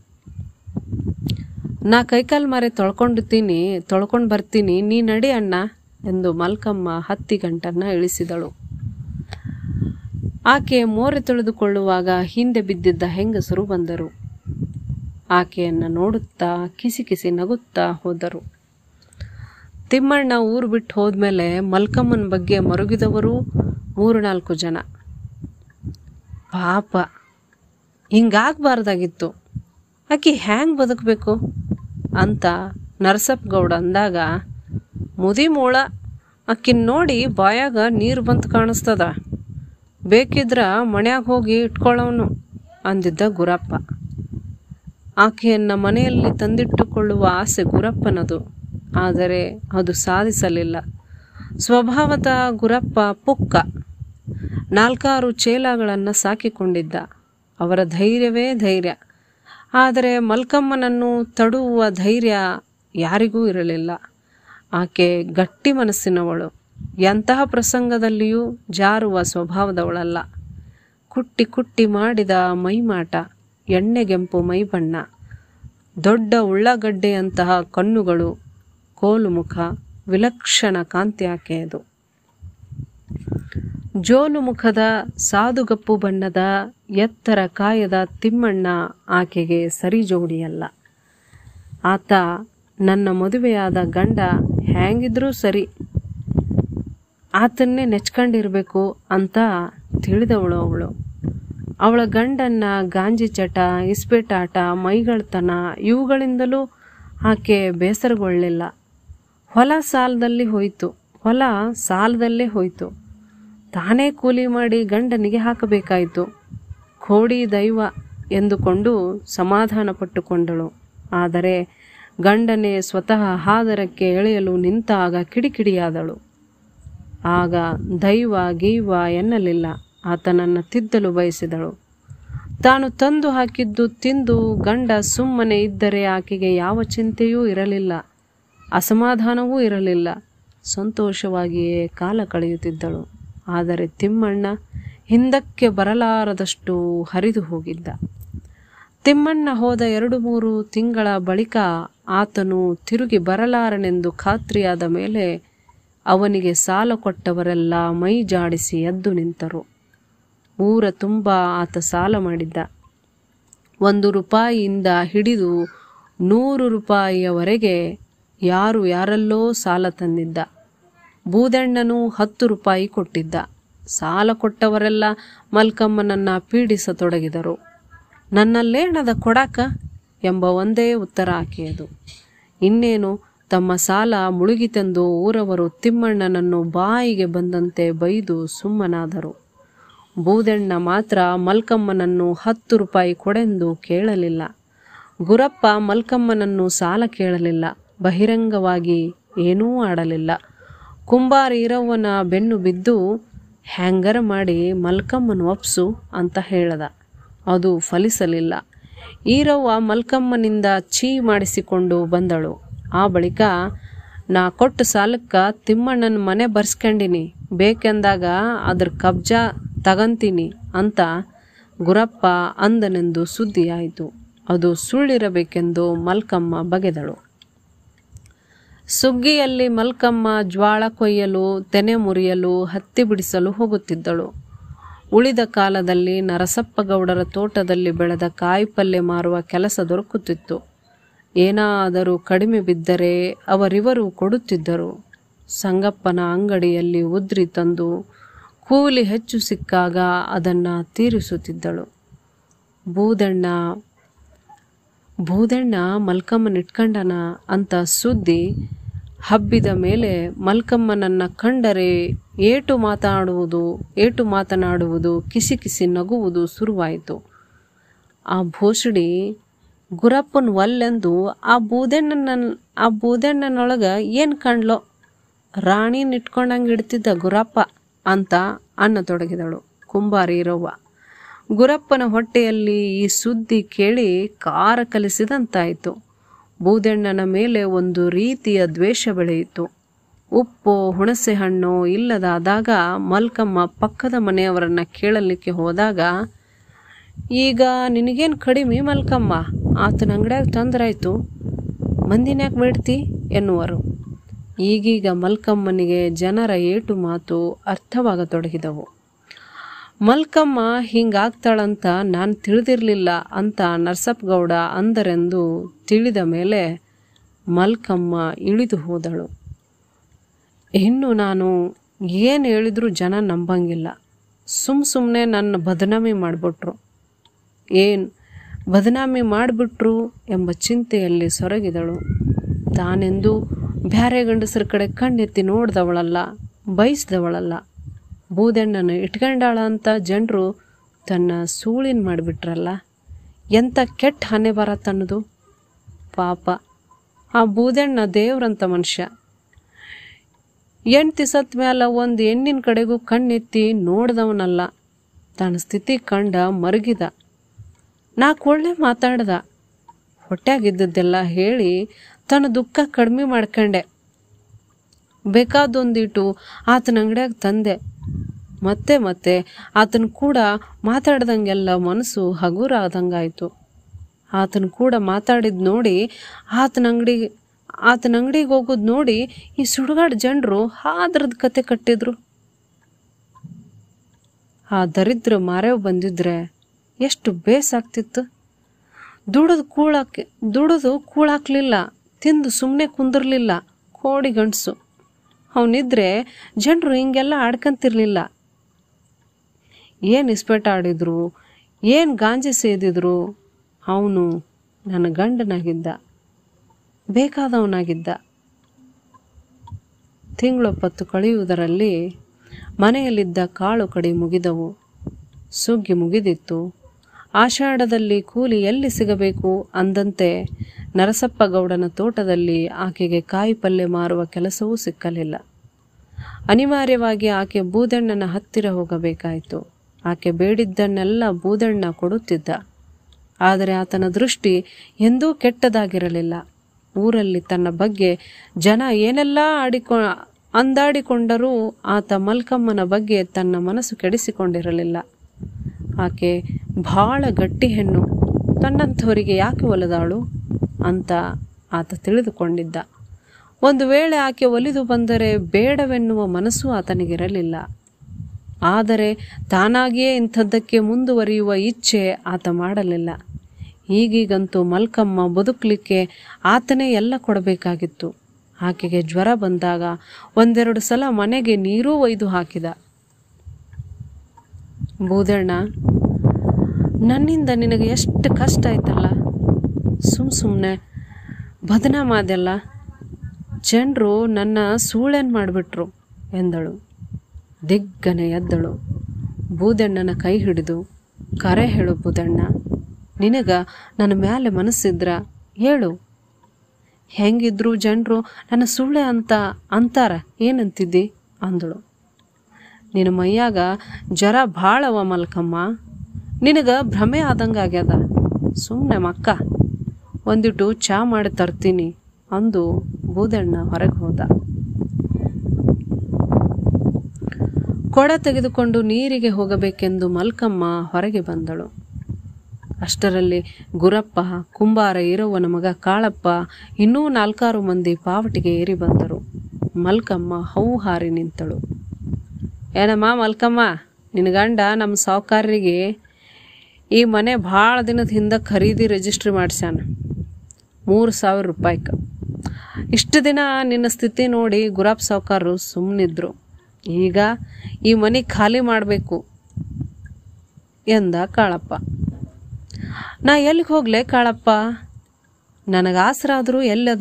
ನಾ ಕೈಕಾಲು ಮಾರಿ ತೊಳ್ಕೊಂಡಿದ್ದೀನಿ ತೊಳ್ಕೊಂಡು ಬರ್ತೀನಿ ನೀ ನಡಿ ಅಣ್ಣ ಎಂದು ಮಲ್ಕಮ್ಮ ಹತ್ತಿ ಗಂಟನ್ನ ಇಳಿಸಿದಳು ಆಕೆ ಮೋರೆ ತೊಳೆದುಕೊಳ್ಳುವಾಗ ಹಿಂದೆ ಬಿದ್ದಿದ್ದ ಹೆಂಗಸರು ಬಂದರು ಆಕೆಯನ್ನು ನೋಡುತ್ತಾ ಕಿಸಿ ಕಿಸಿ ನಗುತ್ತಾ ಹೋದರು ತಿಮ್ಮಣ್ಣ ಊರು ಬಿಟ್ಟು ಹೋದ್ಮೇಲೆ ಮಲ್ಕಮ್ಮನ ಬಗ್ಗೆ ಮರುಗಿದವರು ಮೂರು ನಾಲ್ಕು ಜನ ಪಾಪ ಹಿಂಗಾಗಬಾರ್ದಾಗಿತ್ತು ಆಕೆ ಹ್ಯಾಂಗೆ ಬದುಕಬೇಕು ಅಂತ ನರಸಪ್ಪ ಗೌಡ ಅಂದಾಗ ಮುದಿ ಮೂಳ ಆಕಿನ್ ನೋಡಿ ಬಾಯಾಗ ನೀರು ಬಂತು ಕಾಣಿಸ್ತದ ಬೇಕಿದ್ರ ಮನ್ಯಾಗ ಹೋಗಿ ಇಟ್ಕೊಳ್ಳೋನು ಅಂದಿದ್ದ ಗುರಪ್ಪ ಆಕೆಯನ್ನು ಮನೆಯಲ್ಲಿ ತಂದಿಟ್ಟುಕೊಳ್ಳುವ ಆಸೆ ಗುರಪ್ಪನದು ಆದರೆ ಅದು ಸಾಧಿಸಲಿಲ್ಲ ಸ್ವಭಾವದ ಗುರಪ್ಪ ಪುಕ್ಕ ನಾಲ್ಕಾರು ಚೇಲಾಗಳನ್ನು ಸಾಕಿಕೊಂಡಿದ್ದ ಅವರ ಧೈರ್ಯವೇ ಧೈರ್ಯ ಆದರೆ ಮಲ್ಕಮ್ಮನನ್ನು ತಡುವ ಧೈರ್ಯ ಯಾರಿಗೂ ಇರಲಿಲ್ಲ ಆಕೆ ಗಟ್ಟಿ ಮನಸ್ಸಿನವಳು ಎಂತಹ ಪ್ರಸಂಗದಲ್ಲಿಯೂ ಜಾರುವ ಸ್ವಭಾವದವಳಲ್ಲ ಕುಟ್ಟಿ ಕುಟ್ಟಿ ಮಾಡಿದ ಮೈಮಾಟ ಎಣ್ಣೆಗೆಂಪು ಮೈಬಣ್ಣ ದೊಡ್ಡ ಉಳ್ಳಾಗಡ್ಡೆಯಂತಹ ಕಣ್ಣುಗಳು ಕೋಲು ಮುಖ ವಿಲಕ್ಷಣ ಕಾಂತಿ ಆಕೆಯದು ಜೋಲು ಮುಖದ ಸಾದುಗಪ್ಪು ಬಣ್ಣದ ಎತ್ತರ ಕಾಯದ ತಿಮ್ಮಣ್ಣ ಆಕೆಗೆ ಸರಿ ಜೋಡಿಯಲ್ಲ ಆತ ನನ್ನ ಮದುವೆಯಾದ ಗಂಡ ಹ್ಯಾಂಗಿದ್ರೂ ಸರಿ ಆತನ್ನೇ ನೆಚ್ಕೊಂಡಿರ್ಬೇಕು ಅಂತ ತಿಳಿದವಳು ಅವಳು ಅವಳ ಗಂಡನ್ನ ಗಾಂಜಿ ಚಟ ಇಸ್ಪೇಟಾಟ ಮೈಗಳ್ತನ ಇವುಗಳಿಂದಲೂ ಆಕೆ ಬೇಸರಗೊಳ್ಳಲಿಲ್ಲ ಹೊಲ ಸಾಲದಲ್ಲಿ ಹೋಯಿತು ಹೊಲ ಸಾಲದಲ್ಲೇ ಹೋಯಿತು ತಾನೇ ಕೂಲಿ ಮಾಡಿ ಗಂಡನಿಗೆ ಹಾಕಬೇಕಾಯಿತು ಕೋಡಿ ದೈವ ಎಂದುಕೊಂಡು ಸಮಾಧಾನ ಪಟ್ಟುಕೊಂಡಳು ಆದರೆ ಗಂಡನೇ ಸ್ವತಃ ಹಾದರಕ್ಕೆ ಎಳೆಯಲು ನಿಂತಾಗ ಕಿಡಿಕಿಡಿಯಾದಳು ಆಗ ದೈವ ಗೀವ ಎನ್ನಲಿಲ್ಲ ಆತನನ್ನು ತಿದ್ದಲು ಬಯಸಿದಳು ತಾನು ತಂದು ಹಾಕಿದ್ದು ತಿಂದು ಗಂಡ ಸುಮ್ಮನೆ ಇದ್ದರೆ ಆಕೆಗೆ ಯಾವ ಚಿಂತೆಯೂ ಇರಲಿಲ್ಲ ಅಸಮಾಧಾನವೂ ಇರಲಿಲ್ಲ ಸಂತೋಷವಾಗಿಯೇ ಕಾಲ ಕಳೆಯುತ್ತಿದ್ದಳು ಆದರೆ ತಿಮ್ಮಣ್ಣ ಹಿಂದಕ್ಕೆ ಬರಲಾರದಷ್ಟು ಹರಿದು ಹೋಗಿದ್ದ ತಿಮ್ಮಣ್ಣ ಹೋದ ಎರಡು ಮೂರು ತಿಂಗಳ ಬಳಿಕ ಆತನು ತಿರುಗಿ ಬರಲಾರನೆಂದು ಖಾತ್ರಿಯಾದ ಮೇಲೆ ಅವನಿಗೆ ಸಾಲ ಕೊಟ್ಟವರೆಲ್ಲ ಮೈ ಜಾಡಿಸಿ ಎದ್ದು ನಿಂತರು ಊರ ತುಂಬ ಆತ ಸಾಲ ಮಾಡಿದ್ದ ಒಂದು ರೂಪಾಯಿಯಿಂದ ಹಿಡಿದು ನೂರು ರೂಪಾಯಿಯವರೆಗೆ ಯಾರು ಯಾರಲ್ಲೋ ಸಾಲ ತಂದಿದ್ದ ಬೂದಣ್ಣನು ಹತ್ತು ರೂಪಾಯಿ ಕೊಟ್ಟಿದ್ದ ಸಾಲ ಕೊಟ್ಟವರೆಲ್ಲ ಮಲ್ಕಮ್ಮನನ್ನ ಪೀಡಿಸತೊಡಗಿದರು ನನ್ನಲ್ಲೇಣದ ಕೊಡಾಕ ಎಂಬ ಒಂದೇ ಉತ್ತರ ಆಕೆಯದು ಇನ್ನೇನು ತಮ್ಮ ಸಾಲ ಮುಳುಗಿತೆಂದು ಊರವರು ತಿಮ್ಮಣ್ಣನನ್ನು ಬಾಯಿಗೆ ಬಂದಂತೆ ಬೈದು ಸುಮ್ಮನಾದರು ಬೂದಣ್ಣ ಮಾತ್ರ ಮಲ್ಕಮ್ಮನನ್ನು ಹತ್ತು ರೂಪಾಯಿ ಕೊಡೆಂದು ಕೇಳಲಿಲ್ಲ ಗುರಪ್ಪ ಮಲ್ಕಮ್ಮನನ್ನು ಸಾಲ ಕೇಳಲಿಲ್ಲ ಬಹಿರಂಗವಾಗಿ ಏನೂ ಆಡಲಿಲ್ಲ ಕುಂಬಾರ ಈರವ್ವನ ಬೆನ್ನು ಬಿದ್ದು ಹ್ಯಾಂಗರ ಮಾಡಿ ಮಲ್ಕಮ್ಮನ ಒಪ್ಸು ಅಂತ ಹೇಳ್ದ ಅದು ಫಲಿಸಲಿಲ್ಲ ಈರವ್ವ ಮಲ್ಕಮ್ಮನಿಂದ ಛೀ ಮಾಡಿಸಿಕೊಂಡು ಬಂದಳು ಆ ಬಳಿಕ ನಾ ಕೊಟ್ಟ ಸಾಲಕ್ಕೆ ತಿಮ್ಮಣ್ಣನ ಮನೆ ಬರ್ಸ್ಕೊಂಡಿನಿ ಬೇಕೆಂದಾಗ ಅದ್ರ ಕಬ್ಜಾ ತಗಂತೀನಿ ಅಂತ ಗುರಪ್ಪ ಅಂದನೆಂದು ಸುದ್ದಿಯಾಯಿತು ಅದು ಸುಳ್ಳಿರಬೇಕೆಂದು ಮಲ್ಕಮ್ಮ ಬಗೆದಳು ಸುಗ್ಗಿಯಲ್ಲಿ ಮಲ್ಕಮ್ಮ ಜ್ವಾಳ ಕೊಯ್ಯಲು ತೆನೆ ಮುರಿಯಲು ಹತ್ತಿ ಬಿಡಿಸಲು ಹೋಗುತ್ತಿದ್ದಳು ಉಳಿದ ಕಾಲದಲ್ಲಿ ನರಸಪ್ಪಗೌಡರ ತೋಟದಲ್ಲಿ ಬೆಳೆದ ಕಾಯಿಪಲ್ಯ ಮಾರುವ ಕೆಲಸ ದೊರಕುತ್ತಿತ್ತು ಏನಾದರೂ ಕಡಿಮೆ ಬಿದ್ದರೆ ಅವರಿವರು ಕೊಡುತ್ತಿದ್ದರು ಸಂಗಪ್ಪನ ಅಂಗಡಿಯಲ್ಲಿ ಉದ್ರಿ ತಂದು ಕೂಲಿ ಹೆಚ್ಚು ಸಿಕ್ಕಾಗ ಅದನ್ನು ತೀರಿಸುತ್ತಿದ್ದಳು ಬೂದಣ್ಣ ಬೂದಣ್ಣ ಮಲ್ಕಮ್ಮನಿಟ್ಕಂಡನ ಅಂತ ಸುದ್ದಿ ಹಬ್ಬಿದ ಮೇಲೆ ಮಲ್ಕಮ್ಮನನ್ನ ಕಂಡರೆ ಏಟು ಮಾತಾಡುವುದು ಏಟು ಮಾತನಾಡುವುದು ಕಿಸಿ ಕಿಸಿ ನಗುವುದು ಶುರುವಾಯಿತು ಆ ಭೋಸಡಿ ಗುರಪ್ಪನ ಒಲ್ಲೆಂದು ಆ ಬೂದಣ್ಣನ ಆ ಬೂದಣ್ಣನೊಳಗ ಏನು ಕಂಡ್ಲೋ ರಾಣಿನ ಇಟ್ಕೊಂಡಂಗೆ ಇಡ್ತಿದ್ದ ಗುರಪ್ಪ ಅಂತ ಅನ್ನತೊಡಗಿದಳು ಕುಂಬಾರಿ ಇರೋವ ಗುರಪ್ಪನ ಹೊಟ್ಟೆಯಲ್ಲಿ ಈ ಸುದ್ದಿ ಕೇಳಿ ಕಾರ ಕಲಿಸಿದಂತಾಯಿತು ಬೂದಣ್ಣನ ಮೇಲೆ ಒಂದು ರೀತಿಯ ದ್ವೇಷ ಬೆಳೆಯಿತು ಉಪ್ಪು ಹುಣಸೆ ಹಣ್ಣು ಇಲ್ಲದಾದಾಗ ಮಲ್ಕಮ್ಮ ಪಕ್ಕದ ಮನೆಯವರನ್ನ ಕೇಳಲಿಕ್ಕೆ ಹೋದಾಗ ಈಗ ನಿನಗೇನು ಕಡಿಮೆ ಮಲ್ಕಮ್ಮ ಆತನ ಅಂಗಡ್ಯಾಗ ತಂದ್ರಾಯ್ತು ಮಂದಿನ್ಯಾಕೆ ಬೇಡ್ತಿ ಎನ್ನುವರು ಈಗೀಗ ಮಲ್ಕಮ್ಮನಿಗೆ ಜನರ ಏಟು ಮಾತು ಅರ್ಥವಾಗತೊಡಗಿದವು ಮಲ್ಕಮ್ಮ ಹಿಂಗಾಗ್ತಾಳಂತ ನಾನು ತಿಳಿದಿರಲಿಲ್ಲ ಅಂತ ನರಸಪ್ಪಗೌಡ ಅಂದರೆಂದು ತಿಳಿದ ಮೇಲೆ ಮಲ್ಕಮ್ಮ ಇಳಿದು ಹೋದಳು ಇನ್ನು ನಾನು ಏನು ಹೇಳಿದ್ರೂ ಜನ ನಂಬಂಗಿಲ್ಲ ಸುಮ್ಮ ಸುಮ್ಮನೆ ನನ್ನ ಬದನಾಮಿ ಮಾಡಿಬಿಟ್ರು ಏನು ಬದನಾಮಿ ಮಾಡಿಬಿಟ್ರು ಎಂಬ ಚಿಂತೆಯಲ್ಲಿ ಸೊರಗಿದಳು ತಾನೆಂದು ಬ್ಯಾರೆ ಗಂಡಸರ ಕಡೆ ಕಣ್ಣೆತ್ತಿ ನೋಡ್ದವಳಲ್ಲ ಬಯಸ್ದವಳಲ್ಲ ಬೂದಣ್ಣನ ಇಟ್ಕೊಂಡಾಳ ಅಂತ ಜನರು ತನ್ನ ಸೂಳಿನ ಮಾಡಿಬಿಟ್ರಲ್ಲ ಎಂಥ ಕೆಟ್ಟ ಹಣೆ ಬರ ತನ್ನದು ಪಾಪ ಆ ಬೂದಣ್ಣ ದೇವ್ರಂತ ಮನುಷ್ಯ ಎಂಟು ಸತ್ ಮ್ಯಾಲ ಒಂದು ಹೆಣ್ಣಿನ ಕಡೆಗೂ ಕಣ್ಣೆತ್ತಿ ನೋಡ್ದವನಲ್ಲ ತನ್ನ ಸ್ಥಿತಿ ಕಂಡ ಮರುಗಿದ ನಾಲ್ಕು ಒಳ್ಳೆ ಮಾತಾಡ್ದ ಹೊಟ್ಯಾಗಿದ್ದದ್ದೆಲ್ಲ ಹೇಳಿ ತನ್ನ ದುಃಖ ಕಡಿಮೆ ಮಾಡ್ಕೊಂಡೆ ಬೇಕಾದೊಂದಿಟ್ಟು ಆತನ ಅಂಗಡ್ಯಾಗ ತಂದೆ ಮತ್ತೆ ಮತ್ತೆ ಆತನ ಕೂಡ ಮಾತಾಡ್ದಂಗೆಲ್ಲ ಮನಸ್ಸು ಹಗುರಾದಂಗಾಯ್ತು ಆತನ ಕೂಡ ಮಾತಾಡಿದ್ ನೋಡಿ ಆತನ ಅಂಗಡಿಗೆ ಆತನ ಅಂಗಡಿಗೆ ಹೋಗೋದು ನೋಡಿ ಈ ಸುಡುಗಾಡು ಜನರು ಹಾದ್ರದ ಕತೆ ಕಟ್ಟಿದ್ರು ಆ ದರಿದ್ರ ಮಾರೇವ್ ಬಂದಿದ್ರೆ ಎಷ್ಟು ಬೇಸಾಗ್ತಿತ್ತು ದುಡದು ಕೂಳಕ್ಕೆ ದುಡದು ಕೂಳಾಕ್ಲಿಲ್ಲ ತಿಂದು ಸುಮ್ಮನೆ ಕುಂದಿರ್ಲಿಲ್ಲ ಕೋಡಿ ಗಂಡಸು ಅವನಿದ್ರೆ ಜನರು ಹಿಂಗೆಲ್ಲ ಆಡ್ಕಂತಿರ್ಲಿಲ್ಲ ಏನು ಇಸ್ಪೇಟ ಆಡಿದ್ರು ಏನು ಗಾಂಜಿ ಸೇದಿದ್ರು ಅವನು ನನ್ನ ಗಂಡನಾಗಿದ್ದ ಬೇಕಾದವನಾಗಿದ್ದ ತಿಂಗಳೊಪ್ಪತ್ತು ಕಳೆಯುವುದರಲ್ಲಿ ಮನೆಯಲ್ಲಿದ್ದ ಕಾಳು ಕಡಿ ಮುಗಿದವು ಸುಗ್ಗಿ ಮುಗಿದಿತ್ತು ಆಷಾಢದಲ್ಲಿ ಕೂಲಿ ಎಲ್ಲಿ ಸಿಗಬೇಕು ಅಂದಂತೆ ನರಸಪ್ಪಗೌಡನ ತೋಟದಲ್ಲಿ ಆಕೆಗೆ ಕಾಯಿ ಪಲ್ಯ ಮಾರುವ ಕೆಲಸವೂ ಸಿಕ್ಕಲಿಲ್ಲ ಅನಿವಾರ್ಯವಾಗಿ ಆಕೆ ಬೂದಣ್ಣನ ಹತ್ತಿರ ಹೋಗಬೇಕಾಯಿತು ಆಕೆ ಬೇಡಿದ್ದನ್ನೆಲ್ಲ ಬೂದಣ್ಣ ಕೊಡುತ್ತಿದ್ದ ಆದರೆ ಆತನ ದೃಷ್ಟಿ ಎಂದೂ ಕೆಟ್ಟದಾಗಿರಲಿಲ್ಲ ಊರಲ್ಲಿ ತನ್ನ ಬಗ್ಗೆ ಜನ ಏನೆಲ್ಲ ಆಡಿಕೊ ಅಂದಾಡಿಕೊಂಡರೂ ಆತ ಮಲ್ಕಮ್ಮನ ಬಗ್ಗೆ ತನ್ನ ಮನಸ್ಸು ಕೆಡಿಸಿಕೊಂಡಿರಲಿಲ್ಲ ಆಕೆ ಬಹಳ ಗಟ್ಟಿ ಹೆಣ್ಣು ತನ್ನಂಥವರಿಗೆ ಯಾಕೆ ಒಲಿದಾಳು ಅಂತ ಆತ ತಿಳಿದುಕೊಂಡಿದ್ದ ಒಂದು ವೇಳೆ ಆಕೆ ಒಲಿದು ಬಂದರೆ ಬೇಡವೆನ್ನುವ ಮನಸ್ಸು ಆತನಿಗಿರಲಿಲ್ಲ ಆದರೆ ತಾನಾಗಿಯೇ ಇಂಥದ್ದಕ್ಕೆ ಮುಂದುವರಿಯುವ ಇಚ್ಛೆ ಆತ ಮಾಡಲಿಲ್ಲ ಈಗೀಗಂತೂ ಮಲ್ಕಮ್ಮ ಬದುಕಲಿಕ್ಕೆ ಆತನೇ ಎಲ್ಲ ಕೊಡಬೇಕಾಗಿತ್ತು ಆಕೆಗೆ ಜ್ವರ ಬಂದಾಗ ಒಂದೆರಡು ಸಲ ಮನೆಗೆ ನೀರೂ ಒಯ್ದು ಹಾಕಿದ ಬೂದಣ್ಣ ನನ್ನಿಂದ ನಿನಗೆ ಎಷ್ಟು ಕಷ್ಟ ಆಯ್ತಲ್ಲ ಸುಮ್ ಸುಮ್ಮನೆ ಬದನಾಮಾದೆಲ್ಲ ಜನರು ನನ್ನ ಸೂಳೆನ್ ಮಾಡಿಬಿಟ್ರು ಎಂದಳು ದಿಗ್ಗನೆ ಎದ್ದಳು ಬೂದಣ್ಣನ ಕೈ ಹಿಡಿದು ಕರೆ ಹೇಳು ಬೂದಣ್ಣ ನಿನಗ ನನ್ನ ಮ್ಯಾಲೆ ಮನಸ್ಸಿದ್ರ ಹೇಳು ಹೆಂಗಿದ್ರು ಜನರು ನನ್ನ ಸುಳ್ಳೆ ಅಂತ ಅಂತಾರ ಏನಂತಿದ್ದಿ ಅಂದಳು ನಿನ್ನ ಮೈಯಾಗ ಜರ ಭಾಳವ ಮಲ್ಕಮ್ಮ ನಿನಗ ಭ್ರಮೆ ಆದಂಗಾಗ್ಯದ ಸುಮ್ಮನೆ ಮಕ್ಕ ಒಂದಿಟ್ಟು ಚಾ ಮಾಡಿ ತರ್ತೀನಿ ಅಂದು ಬೂದಣ್ಣ ಹೊರಗೆ ಹೋದ ಕೊಡ ತೆಗೆದುಕೊಂಡು ನೀರಿಗೆ ಹೋಗಬೇಕೆಂದು ಮಲ್ಕಮ್ಮ ಹೊರಗೆ ಬಂದಳು ಅಷ್ಟರಲ್ಲಿ ಗುರಪ್ಪ ಕುಂಬಾರ ಇರೋವನ ಮಗ ಕಾಳಪ್ಪ ಇನ್ನೂ ನಾಲ್ಕಾರು ಮಂದಿ ಪಾವಟಿಗೆ ಏರಿ ಬಂದರು ಮಲ್ಕಮ್ಮ ಹೌಹಾರಿ ನಿಂತಳು ಏನಮ್ಮ ಮಲ್ಕಮ್ಮ ನಿನ್ನ ಗಂಡ ನಮ್ಮ ಸಾವುಕಾರರಿಗೆ ಈ ಮನೆ ಭಾಳ ದಿನದ ಹಿಂದೆ ಖರೀದಿ ರಿಜಿಸ್ಟ್ರಿ ಮಾಡ್ಸ್ಯಾನ ಮೂರು ಸಾವಿರ ರೂಪಾಯಿಗೆ ಇಷ್ಟು ದಿನ ನಿನ್ನ ಸ್ಥಿತಿ ನೋಡಿ ಗುರಾಬ್ ಸಾವುಕಾರರು ಸುಮ್ಮನಿದ್ರು ಈಗ ಈ ಮನೆ ಖಾಲಿ ಮಾಡಬೇಕು ಎಂದ ಕಾಳಪ್ಪ ನಾ ಎಲ್ಲಿಗೆ ಹೋಗ್ಲೆ ಕಾಳಪ್ಪ ನನಗೆ ಆಸರಾದರೂ ಎಲ್ಲದ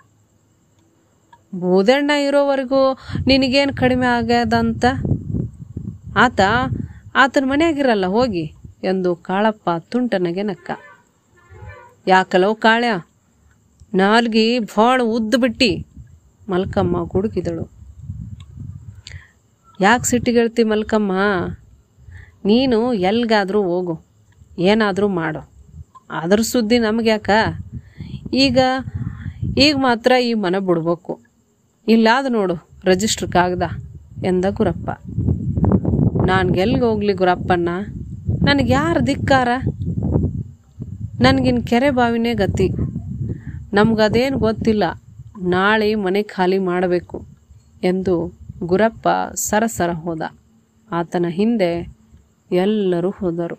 ಬೂದಣ್ಣ ಇರೋವರೆಗೂ ನಿನಗೇನು ಕಡಿಮೆ ಆಗ್ಯದಂತ ಆತ ಆತನ ಮನೆಯಾಗಿರಲ್ಲ ಹೋಗಿ ಎಂದು ಕಾಳಪ್ಪ ತುಂಟನಗೆ ನಕ್ಕ ಯಾಕಲೋ ಕಾಳ್ಯ ನಾಲ್ಗಿ ಭಾಳ ಉದ್ದು ಬಿಟ್ಟಿ ಮಲ್ಕಮ್ಮ ಗುಡುಕಿದಳು ಯಾಕೆ ಸಿಟ್ಟಿಗೆಳ್ತಿ ಮಲ್ಕಮ್ಮ ನೀನು ಎಲ್ಗಾದರೂ ಹೋಗು ಏನಾದರೂ ಮಾಡು ಅದ್ರ ಸುದ್ದಿ ನಮ್ಗೆ ಯಾಕ ಈಗ ಈಗ ಮಾತ್ರ ಈ ಮನೆ ಬಿಡ್ಬೇಕು ಇಲ್ಲಾದ ನೋಡು ರಿಜಿಸ್ಟ್ರ್ ಕಾಗದ ಎಂದ ಗುರಪ್ಪ ನಾನು ಗೆಲ್ಗೆ ಹೋಗ್ಲಿ ಗುರಪ್ಪಣ್ಣ ನನಗೆ ಯಾರು ಧಿಕ್ಕಾರ ನನಗಿನ್ ಕೆರೆ ಬಾವಿನೇ ಗತಿ ನಮ್ಗದೇನು ಗೊತ್ತಿಲ್ಲ ನಾಳೆ ಮನೆ ಖಾಲಿ ಮಾಡಬೇಕು ಎಂದು ಗುರಪ್ಪ ಸರಸರ ಹೋದ ಆತನ ಹಿಂದೆ ಎಲ್ಲರೂ ಹೋದರು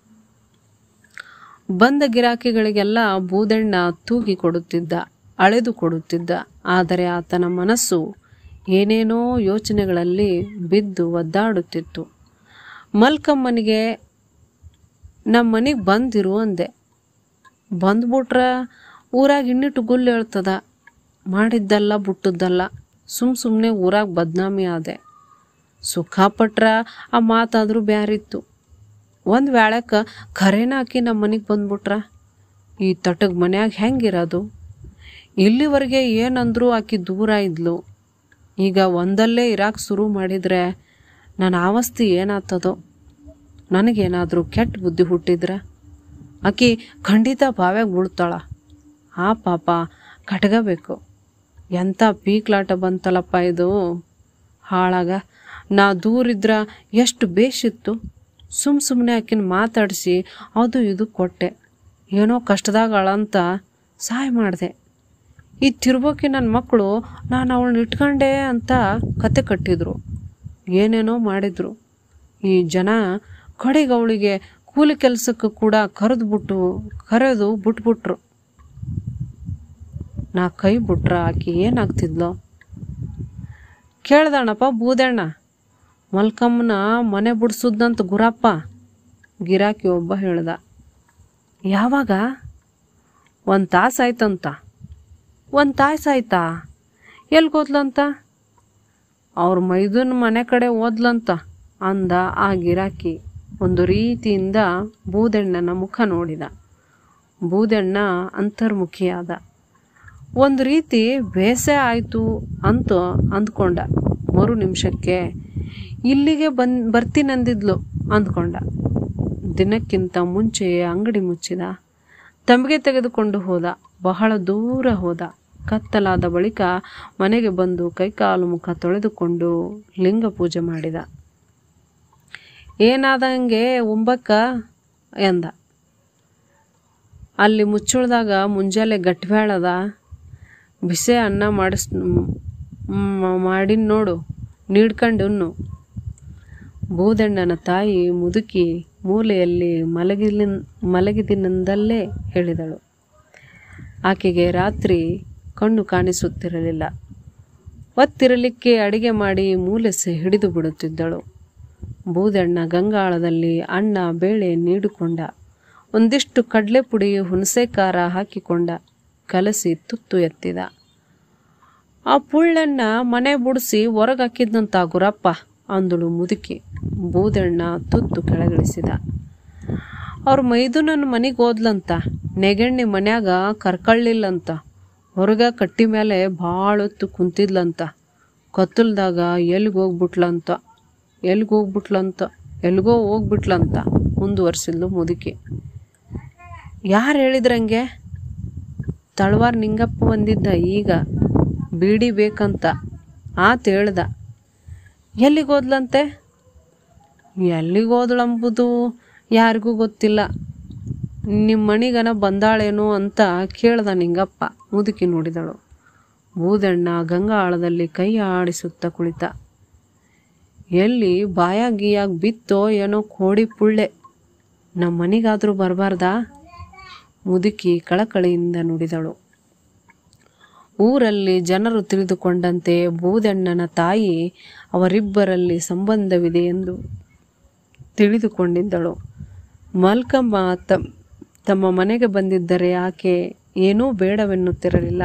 ಬಂದ ಗಿರಾಕಿಗಳಿಗೆಲ್ಲ ಬೂದಣ್ಣ ತೂಗಿ ಕೊಡುತ್ತಿದ್ದ ಅಳೆದು ಕೊಡುತ್ತಿದ್ದ ಆದರೆ ಆತನ ಮನಸ್ಸು ಏನೇನೋ ಯೋಚನೆಗಳಲ್ಲಿ ಬಿದ್ದು ಒದ್ದಾಡುತ್ತಿತ್ತು ಮಲ್ಕಮ್ಮನಿಗೆ ನಮ್ಮ ಮನೆಗೆ ಬಂದಿರು ಅಂದೆ ಬಂದ್ಬಿಟ್ರ ಊರಾಗ ಇನ್ನಿಟ್ಟು ಗುಲ್ಲು ಹೇಳ್ತದ ಮಾಡಿದ್ದಲ್ಲ ಬಿಟ್ಟದ್ದಲ್ಲ ಸುಮ್ ಸುಮ್ಮನೆ ಊರಾಗ ಬದ್ನಾಮಿ ಆದೆ ಸುಖಪಟ್ರ ಆ ಮಾತಾದರೂ ಬ್ಯಾರಿತ್ತು ಒಂದು ವೇಳಕ್ಕೆ ಖರೇನ ಹಾಕಿ ನಮ್ಮ ಮನೆಗೆ ಬಂದ್ಬಿಟ್ರ ಈ ತಟಗ್ ಮನ್ಯಾಗ ಹೆಂಗಿರೋದು ಇಲ್ಲಿವರೆಗೆ ಏನಂದ್ರೂ ಆಕಿ ದೂರ ಇದ್ಲು ಈಗ ಒಂದಲ್ಲೇ ಇರಾಕ್ ಶುರು ಮಾಡಿದ್ರೆ ನನ್ನ ಆವಸ್ತಿ ಏನಾಗ್ತದೋ ನನಗೇನಾದರೂ ಕೆಟ್ಟ ಬುದ್ಧಿ ಹುಟ್ಟಿದ್ರೆ ಆಕಿ ಖಂಡಿತ ಬಾವ್ಯಾಗ ಬೀಳ್ತಾಳ ಆ ಪಾಪ ಕಟ್ಗಬೇಕು ಎಂಥ ಪೀಕ್ಲಾಟ ಬಂತಲ್ಲಪ್ಪ ಇದು ಹಾಳಾಗ ನಾ ದೂರಿದ್ರ ಎಷ್ಟು ಬೇಷಿತ್ತು ಸುಮ್ ಸುಮ್ಮನೆ ಆಕಿನ ಮಾತಾಡಿಸಿ ಅದು ಇದು ಕೊಟ್ಟೆ ಏನೋ ಕಷ್ಟದಾಗ ಅಳಂತ ಸಹಾಯ ಮಾಡಿದೆ ಈ ತಿರ್ಬೋಕಿ ನನ್ನ ಮಕ್ಕಳು ನಾನು ಅವಳನ್ನ ಇಟ್ಕೊಂಡೆ ಅಂತ ಕತೆ ಕಟ್ಟಿದ್ರು ಏನೇನೋ ಮಾಡಿದ್ರು ಈ ಜನ ಕಡೆಗೆ ಅವಳಿಗೆ ಕೂಲಿ ಕೆಲಸಕ್ಕೆ ಕೂಡ ಕರೆದ್ಬಿಟ್ಟು ಕರೆದು ಬಿಟ್ಬಿಟ್ರು ನಾ ಕೈ ಬಿಟ್ರ ಆಕಿ ಏನಾಗ್ತಿದ್ಲೋ ಕೇಳ್ದಣ್ಣಪ್ಪ ಬೂದಣ್ಣ ಮಲ್ಕಮ್ಮನ ಮನೆ ಬಿಡ್ಸುದ್ನಂತ ಗುರಪ್ಪ ಗಿರಾಕಿ ಒಬ್ಬ ಹೇಳ್ದ ಯಾವಾಗ ಒಂದು ತಾಸು ಆಯ್ತಂತ ಒಂದು ತಾಸು ಆಯ್ತಾ ಎಲ್ಲಿ ಹೋದ್ಲಂತ ಅವ್ರ ಮೈದನ ಮನೆ ಕಡೆ ಓದ್ಲಂತ ಅಂದ ಆ ಗಿರಾಕಿ ಒಂದು ರೀತಿಯಿಂದ ಬೂದಣ್ಣನ ಮುಖ ನೋಡಿದ ಬೂದಣ್ಣ ಅಂತರ್ಮುಖಿಯಾದ ಒಂದು ರೀತಿ ಬೇಸೆ ಆಯಿತು ಅಂತ ಅಂದ್ಕೊಂಡ ಮರು ನಿಮಿಷಕ್ಕೆ ಇಲ್ಲಿಗೆ ಬಂದ್ ಬರ್ತೀನಂದಿದ್ಲು ಅಂದ್ಕೊಂಡ ದಿನಕ್ಕಿಂತ ಮುಂಚೆ ಅಂಗಡಿ ಮುಚ್ಚಿದ ತಂಬಿಗೆ ತೆಗೆದುಕೊಂಡು ಹೋದ ಬಹಳ ದೂರ ಹೋದ ಕತ್ತಲಾದ ಬಳಿಕ ಮನೆಗೆ ಬಂದು ಕೈಕಾಲು ಮುಖ ತೊಳೆದುಕೊಂಡು ಲಿಂಗ ಪೂಜೆ ಮಾಡಿದ ಏನಾದಂಗೆ ಉಂಬಕ್ಕ ಎಂದ ಅಲ್ಲಿ ಮುಚ್ಚುಳ್ದಾಗ ಮುಂಜಾನೆ ಗಟ್ಟಿಬ್ಯಾಳದ ಬಿಸಿ ಅನ್ನ ಮಾಡಿಸ್ ಮಾಡಿನ ನೋಡು ನೀಡ್ಕೊಂಡು ಉಣ್ಣು ಬೂದಣ್ಣನ ತಾಯಿ ಮುದುಕಿ ಮೂಲೆಯಲ್ಲಿ ಮಲಗಿಲಿನ್ ಮಲಗಿದಿನಿಂದಲ್ಲೇ ಹೇಳಿದಳು ಆಕೆಗೆ ರಾತ್ರಿ ಕಣ್ಣು ಕಾಣಿಸುತ್ತಿರಲಿಲ್ಲ ಒತ್ತಿರಲಿಕ್ಕೆ ಅಡಿಗೆ ಮಾಡಿ ಮೂಲೆ ಸ- ಹಿಡಿದು ಬಿಡುತ್ತಿದ್ದಳು ಬೂದಣ್ಣ ಗಂಗಾಳದಲ್ಲಿ ಅನ್ನ ಬೇಳೆ ನೀಡಿಕೊಂಡ ಒಂದಿಷ್ಟು ಕಡಲೆ ಪುಡಿ ಹುಣಸೆ ಖಾರ ಹಾಕಿಕೊಂಡ ಕಲಸಿ ತುತ್ತು ಎತ್ತಿದ ಆ ಪುಳ್ಳನ್ನ ಮನೆ ಬುಡಿಸಿ ಹೊರಗಾಕಿದ್ನಂತ ಗುರಪ್ಪ ಅಂದಳು ಮುದುಕಿ ಬೂದಣ್ಣ ತುತ್ತು ಕೆಳಗಿಳಿಸಿದ ಅವ್ರ ಮೈದುನನ್ ಮನೆಗೆ ಹೋದ್ಲಂತ ನೆಗಣ್ಣಿ ಮನ್ಯಾಗ ಕರ್ಕಳ್ಳಿಲ್ಲಂತ ಹೊರಗ ಕಟ್ಟಿ ಮೇಲೆ ಭಾಳ ಹೊತ್ತು ಕುಂತಿದ್ಲಂತ ಕತ್ತಲ್ದಾಗ ಎಲ್ಲಿಗೆ ಹೋಗ್ಬಿಟ್ಲಂತ ಎಲ್ಲಿಗೆ ಹೋಗ್ಬಿಟ್ಲಂತ ಎಲ್ಗೋ ಹೋಗ್ಬಿಟ್ಲಂತ ಮುಂದುವರ್ಸಿದ್ಲು ಮುದುಕಿ ಯಾರು ಹೇಳಿದ್ರಂಗೆ ತಳವಾರ್ ನಿಂಗಪ್ಪ ಬಂದಿದ್ದ ಈಗ ಬೀಡಿ ಬೇಕಂತ ಆತ ಹೇಳ್ದ ಎಲ್ಲಿಗೆ ಹೋದ್ಲಂತೆ ಎಲ್ಲಿಗೆ ಹೋದ್ಳಂಬುದು ಯಾರಿಗೂ ಗೊತ್ತಿಲ್ಲ ನಿಮ್ಮ ಮಣಿಗನ ಬಂದಾಳೇನೋ ಅಂತ ಕೇಳ್ದ ನಿಂಗಪ್ಪ ಮುದುಕಿ ನೋಡಿದಳು ಬೂದಣ್ಣ ಗಂಗಾ ಆಳದಲ್ಲಿ ಕೈ ಆಡಿಸುತ್ತ ಕುಳಿತ ಎಲ್ಲಿ ಬಾಯಾಗ ಗೀಯಾಗ ಬಿತ್ತೋ ಏನೋ ಕೋಡಿ ಪುಳ್ಳೆ ನಮ್ಮ ಮನೆಗಾದರೂ ಬರಬಾರ್ದಾ ಮುದುಕಿ ಕಳಕಳಿಯಿಂದ ನುಡಿದಳು ಊರಲ್ಲಿ ಜನರು ತಿಳಿದುಕೊಂಡಂತೆ ಬೂದಣ್ಣನ ತಾಯಿ ಅವರಿಬ್ಬರಲ್ಲಿ ಸಂಬಂಧವಿದೆ ಎಂದು ತಿಳಿದುಕೊಂಡಿದ್ದಳು ಮಲ್ಕಮ್ಮ ತಮ್ ತಮ್ಮ ಮನೆಗೆ ಬಂದಿದ್ದರೆ ಆಕೆ ಏನೂ ಬೇಡವೆನ್ನುತ್ತಿರಲಿಲ್ಲ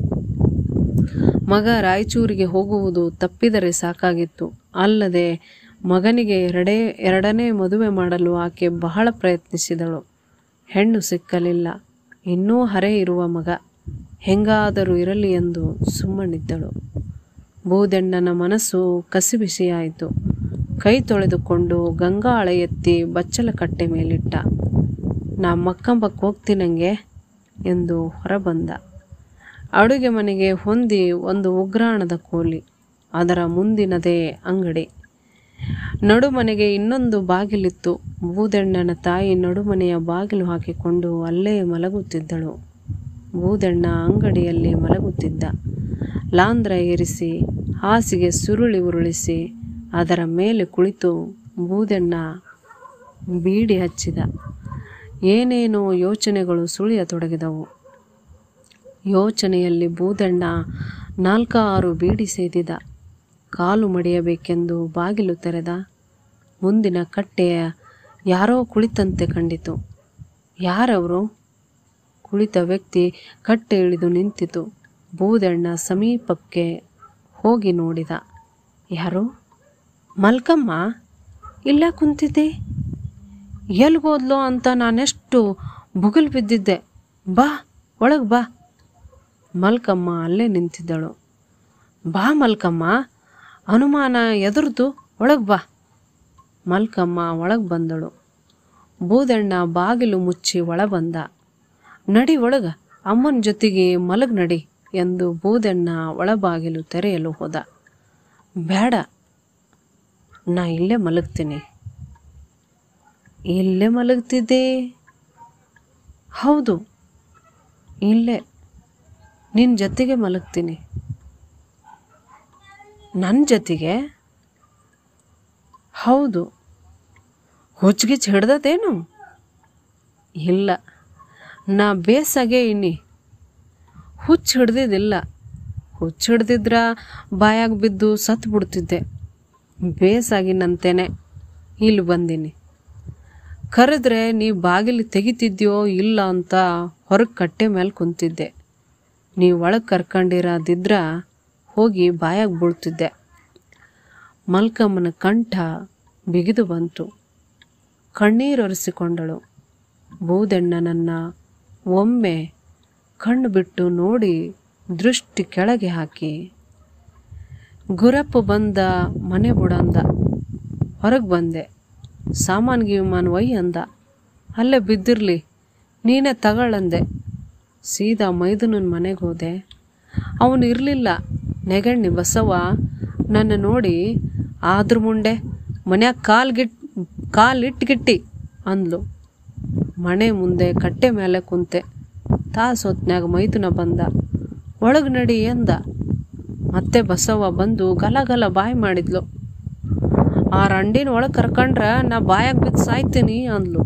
ಮಗ ರಾಯಚೂರಿಗೆ ಹೋಗುವುದು ತಪ್ಪಿದರೆ ಸಾಕಾಗಿತ್ತು ಅಲ್ಲದೆ ಮಗನಿಗೆ ಎರಡೇ ಎರಡನೇ ಮದುವೆ ಮಾಡಲು ಆಕೆ ಬಹಳ ಪ್ರಯತ್ನಿಸಿದಳು ಹೆಣ್ಣು ಸಿಕ್ಕಲಿಲ್ಲ ಇನ್ನೂ ಹರೆ ಇರುವ ಮಗ ಹೆಂಗಾದರೂ ಇರಲಿ ಎಂದು ಸುಮ್ಮನಿದ್ದಳು ಬೂದಣ್ಣನ ಮನಸ್ಸು ಕಸಿಬಿಸಿಯಾಯಿತು ಕೈ ತೊಳೆದುಕೊಂಡು ಗಂಗಾಳ ಎತ್ತಿ ಬಚ್ಚಲ ಕಟ್ಟೆ ಮೇಲಿಟ್ಟ ನಾ ಮಕ್ಕಂಬಕ್ಕೆ ಹೋಗ್ತೀನಂಗೆ ಎಂದು ಹೊರಬಂದ ಅಡುಗೆ ಮನೆಗೆ ಹೊಂದಿ ಒಂದು ಉಗ್ರಾಣದ ಕೋಲಿ ಅದರ ಮುಂದಿನದೇ ಅಂಗಡಿ ನಡುಮನೆಗೆ ಇನ್ನೊಂದು ಬಾಗಿಲಿತ್ತು ಬೂದಣ್ಣನ ತಾಯಿ ನಡುಮನೆಯ ಬಾಗಿಲು ಹಾಕಿಕೊಂಡು ಅಲ್ಲೇ ಮಲಗುತ್ತಿದ್ದಳು ಬೂದಣ್ಣ ಅಂಗಡಿಯಲ್ಲಿ ಮಲಗುತ್ತಿದ್ದ ಲಾಂದ್ರ ಏರಿಸಿ ಹಾಸಿಗೆ ಸುರುಳಿ ಉರುಳಿಸಿ ಅದರ ಮೇಲೆ ಕುಳಿತು ಬೂದಣ್ಣ ಬೀಡಿ ಹಚ್ಚಿದ ಏನೇನೋ ಯೋಚನೆಗಳು ಸುಳಿಯತೊಡಗಿದವು ಯೋಚನೆಯಲ್ಲಿ ಬೂದಣ್ಣ ನಾಲ್ಕಾರು ಬೀಡಿ ಸೇದಿದ ಕಾಲು ಮಡಿಯಬೇಕೆಂದು ಬಾಗಿಲು ತೆರೆದ ಮುಂದಿನ ಕಟ್ಟೆಯ ಯಾರೋ ಕುಳಿತಂತೆ ಕಂಡಿತು ಯಾರವರು ಕುಳಿತ ವ್ಯಕ್ತಿ ಕಟ್ಟೆ ಇಳಿದು ನಿಂತಿತು ಬೂದಣ್ಣ ಸಮೀಪಕ್ಕೆ ಹೋಗಿ ನೋಡಿದ ಯಾರು ಮಲ್ಕಮ್ಮ ಇಲ್ಲ ಕುಂತಿದ್ದೆ ಎಲ್ಗೋದ್ಲೋ ಅಂತ ನಾನೆಷ್ಟು ಬುಗುಲ್ ಬಿದ್ದಿದ್ದೆ ಬಾ ಒಳಗೆ ಬಾ ಮಲ್ಕಮ್ಮ ಅಲ್ಲೇ ನಿಂತಿದ್ದಳು ಬಾ ಮಲ್ಕಮ್ಮ ಅನುಮಾನ ಎದುರ್ದು ಒಳಗೆ ಬಾ ಮಲ್ಕಮ್ಮ ಒಳಗೆ ಬಂದಳು ಬೂದಣ್ಣ ಬಾಗಿಲು ಮುಚ್ಚಿ ಒಳ ಬಂದ ನಡಿ ಒಳಗ ಅಮ್ಮನ ಜೊತೆಗೆ ಮಲಗ್ ನಡಿ ಎಂದು ಬೂದಣ್ಣ ಒಳಬಾಗಿಲು ತೆರೆಯಲು ಹೋದ ಬೇಡ ನಾ ಇಲ್ಲೇ ಮಲಗ್ತೀನಿ ಇಲ್ಲೇ ಮಲಗ್ತಿದ್ದೆ ಹೌದು ಇಲ್ಲೇ ನಿನ್ನ ಜೊತೆಗೆ ಮಲಗ್ತೀನಿ ನನ್ನ ಜೊತೆಗೆ ಹೌದು ಹುಚ್ಗಿಚ್ ಹಿಡ್ದದೇನು ಇಲ್ಲ ನಾ ಬೇಸಾಗೆ ಇನ್ನಿ ಹುಚ್ಚು ಹಿಡ್ದಿದ್ದಿಲ್ಲ ಹುಚ್ಚು ಹಿಡ್ದಿದ್ರ ಬಾಯಾಗ ಬಿದ್ದು ಸತ್ತು ಬಿಡ್ತಿದ್ದೆ ಬೇಸಾಗಿನಂತೇನೆ ಇಲ್ಲಿ ಬಂದೀನಿ ಕರೆದ್ರೆ ನೀ ಬಾಗಿಲು ತೆಗಿತಿದ್ಯೋ ಇಲ್ಲ ಅಂತ ಹೊರಗೆ ಕಟ್ಟೆ ಮೇಲೆ ಕುಂತಿದ್ದೆ ನೀವು ಒಳಗೆ ಕರ್ಕೊಂಡಿರೋದಿದ್ರ ಹೋಗಿ ಬಾಯಾಗ ಬೀಳ್ತಿದ್ದೆ ಮಲ್ಕಮ್ಮನ ಕಂಠ ಬಿಗಿದು ಬಂತು ಕಣ್ಣೀರೊರೆಸಿಕೊಂಡಳು ಬೂದಣ್ಣನನ್ನ ಒಮ್ಮೆ ಕಣ್ಣು ಬಿಟ್ಟು ನೋಡಿ ದೃಷ್ಟಿ ಕೆಳಗೆ ಹಾಕಿ ಗುರಪ್ಪ ಬಂದ ಮನೆ ಬುಡಂದ ಹೊರಗೆ ಬಂದೆ ಸಾಮಾನ್ಗೆ ವಿಮಾನ ಒಯ್ ಅಂದ ಅಲ್ಲೇ ಬಿದ್ದಿರ್ಲಿ ನೀನೇ ತಗೊಳ್ಳಂದೆ ಸೀದಾ ಮೈದುನನ ಮನೆಗೆ ಹೋದೆ ಅವನು ಇರಲಿಲ್ಲ ನೆಗಣ್ಣಿ ಬಸವ ನನ್ನ ನೋಡಿ ಆದ್ರ ಮುಂಡೆ ಮನ್ಯಾಗ ಕಾಲ್ ಗಿಟ್ ಕಾಲಿಟ್ಗಿಟ್ಟಿ ಅಂದ್ಲು ಮನೆ ಮುಂದೆ ಕಟ್ಟೆ ಮೇಲೆ ಕುಂತೆ ತಾಸು ಹೊತ್ನ್ಯಾಗ ಮೈದುನ ಬಂದ ಒಳಗೆ ನಡಿ ಎಂದ ಮತ್ತೆ ಬಸವ್ವ ಬಂದು ಗಲ ಗಲ ಬಾಯಿ ಮಾಡಿದ್ಲು ಆ ರಂಡಿನ ಒಳಗೆ ಕರ್ಕೊಂಡ್ರ ನಾ ಬಾಯಾಗ ಬಿದ್ದು ಸಾಯ್ತೀನಿ ಅಂದ್ಲು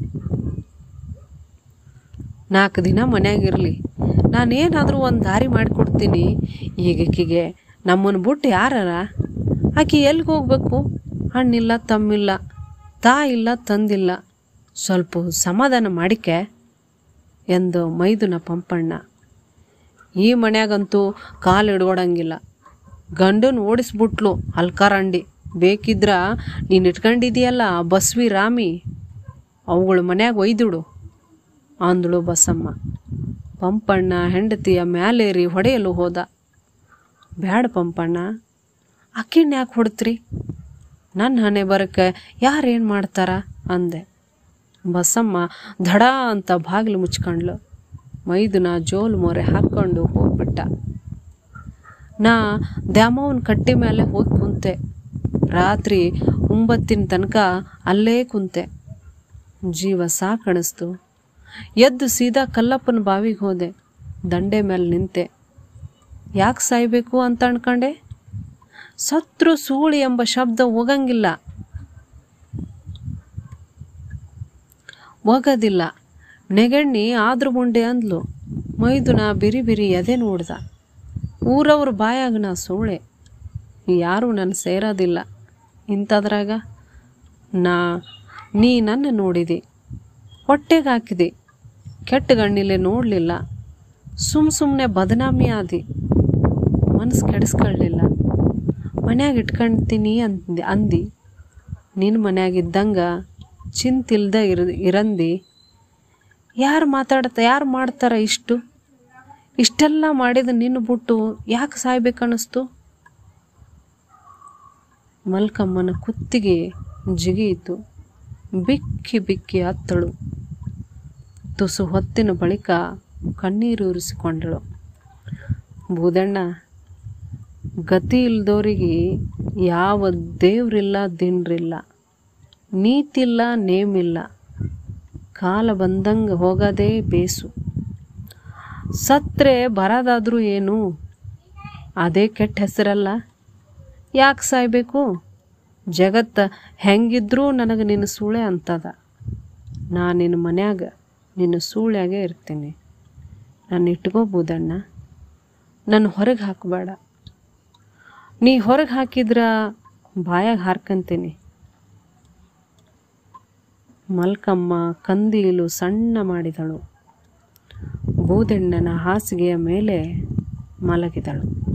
ನಾಲ್ಕು ದಿನ ಮನ್ಯಾಗಿರಲಿ ನಾನೇನಾದರೂ ಒಂದು ದಾರಿ ಮಾಡಿಕೊಡ್ತೀನಿ ಈಗಕ್ಕಿಗೆ ನಮ್ಮನ್ನು ಬಿಟ್ಟು ಯಾರಾರ ಆಕೆ ಎಲ್ಲಿಗೆ ಹೋಗ್ಬೇಕು ಹಣ್ಣಿಲ್ಲ ತಮ್ಮಿಲ್ಲ ತಾ ಇಲ್ಲ ತಂದಿಲ್ಲ ಸ್ವಲ್ಪ ಸಮಾಧಾನ ಮಾಡಿಕೆ ಎಂದು ಮೈದುನ ಪಂಪಣ್ಣ ಈ ಮನ್ಯಾಗಂತೂ ಕಾಲು ಇಡ್ಕೊಡಂಗಿಲ್ಲ ಗಂಡನ ಓಡಿಸ್ಬಿಟ್ಲು ಹಲ್ಕಾರಂಡಿ ಬೇಕಿದ್ರ ನೀನು ಇಟ್ಕೊಂಡಿದೀಯಲ್ಲ ಆ ಬಸ್ವಿ ರಾಮಿ ಅವುಗಳ ಮನ್ಯಾಗ ಒಯ್ದುಡು ಅಂದಳು ಬಸಮ್ಮ ಪಂಪಣ್ಣ ಹೆಂಡತಿಯ ಮ್ಯಾಲೇರಿ ಹೊಡೆಯಲು ಹೋದ ಬ್ಯಾಡ ಪಂಪಣ್ಣ ಅಕ್ಕಿನ ಯಾಕೆ ಹೊಡ್ತ್ರಿ ನನ್ನ ಹಣೆ ಬರಕ್ಕೆ ಯಾರೇನು ಮಾಡ್ತಾರ ಅಂದೆ ಬಸಮ್ಮ ಧಡ ಅಂತ ಬಾಗಿಲು ಮುಚ್ಕೊಂಡ್ಲು ಮೈದುನ ಜೋಲು ಮೊರೆ ಹಾಕ್ಕೊಂಡು ಹೋಗ್ಬಿಟ್ಟ ನಾ ದ್ಯಾಮವ್ವನ ಕಟ್ಟಿ ಮೇಲೆ ಹೋಗಿ ಕುಂತೆ ರಾತ್ರಿ ಒಂಬತ್ತಿನ ತನಕ ಅಲ್ಲೇ ಕುಂತೆ ಜೀವ ಸಾಕಣಿಸ್ತು ಎದ್ದು ಸೀದಾ ಕಲ್ಲಪ್ಪನ ಬಾವಿಗೆ ಹೋದೆ ದಂಡೆ ಮೇಲೆ ನಿಂತೆ ಯಾಕೆ ಸಾಯ್ಬೇಕು ಅಂತ ಅನ್ಕಂಡೆ ಸತ್ರು ಸೂಳಿ ಎಂಬ ಶಬ್ದ ಹೋಗಂಗಿಲ್ಲ ಹೋಗೋದಿಲ್ಲ ನೆಗಣ್ಣಿ ಆದ್ರ ಮುಂಡೆ ಅಂದ್ಲು ಮೈದುನ ಬಿರಿ ಬಿರಿ ಎದೆ ನೋಡ್ದ ಊರವ್ರ ಬಾಯಾಗ ನಾ ಸೂಳೆ ಯಾರೂ ನನ್ನ ಸೇರೋದಿಲ್ಲ ಇಂಥದ್ರಾಗ ನಾ ನೀ ನನ್ನ ನೋಡಿದಿ ಹೊಟ್ಟೆಗೆ ಹಾಕಿದಿ ಕೆಟ್ಟ ಗಣ್ಣಿಲೆ ನೋಡಲಿಲ್ಲ ಸುಮ್ ಸುಮ್ಮನೆ ಬದನಾಮಿ ಆದಿ ಮನಸ್ಸು ಕೆಡಿಸ್ಕೊಳ್ಳಿಲ್ಲ ಮನ್ಯಾಗ ಇಟ್ಕೊಳ್ತೀನಿ ಅಂದ್ ಅಂದಿ ನಿನ್ನ ಮನ್ಯಾಗಿದ್ದಂಗ ಚಿಂತಿಲ್ದ ಇರ ಇರಂದಿ ಯಾರು ಮಾತಾಡ್ತ ಯಾರು ಮಾಡ್ತಾರ ಇಷ್ಟು ಇಷ್ಟೆಲ್ಲ ಮಾಡಿದ ನಿನ್ನ ಬಿಟ್ಟು ಯಾಕೆ ಸಾಯ್ಬೇಕನ್ನಿಸ್ತು ಮಲ್ಕಮ್ಮನ ಕುತ್ತಿಗೆ ಜಿಗಿಯಿತು ಬಿಕ್ಕಿ ಬಿಕ್ಕಿ ಅತ್ತಳು ತುಸು ಹೊತ್ತಿನ ಬಳಿಕ ಕಣ್ಣೀರು ಉರಿಸಿಕೊಂಡಳು ಬೂದಣ್ಣ ಗತಿ ಇಲ್ದೋರಿಗೆ ಯಾವ ದೇವ್ರಿಲ್ಲ ದಿನ್ರಿಲ್ಲ ನೀತಿಲ್ಲ ನೇಮಿಲ್ಲ ಕಾಲ ಬಂದಂಗೆ ಹೋಗೋದೇ ಬೇಸು ಸತ್ರೆ ಬರೋದಾದ್ರೂ ಏನು ಅದೇ ಕೆಟ್ಟ ಹೆಸರಲ್ಲ ಯಾಕೆ ಸಾಯ್ಬೇಕು ಜಗತ್ತ ಹೆಂಗಿದ್ರೂ ನನಗೆ ನಿನ್ನ ಸೂಳೆ ಅಂತದ ನಾ ನಿನ್ನ ಮನ್ಯಾಗ ನಿನ್ನ ಸೂಳ್ಯಾಗೆ ಇರ್ತೀನಿ ನಾನು ಇಟ್ಕೋಬೋದಣ್ಣ ನನ್ನ ಹೊರಗೆ ಹಾಕಬೇಡ ನೀ ಹೊರಗೆ ಹಾಕಿದ್ರ ಬಾಯಾಗ ಹಾರ್ಕಂತೀನಿ ಮಲ್ಕಮ್ಮ ಕಂದೀಲು ಸಣ್ಣ ಮಾಡಿದಳು ಬೂದಣ್ಣನ ಹಾಸಿಗೆಯ ಮೇಲೆ ಮಲಗಿದಳು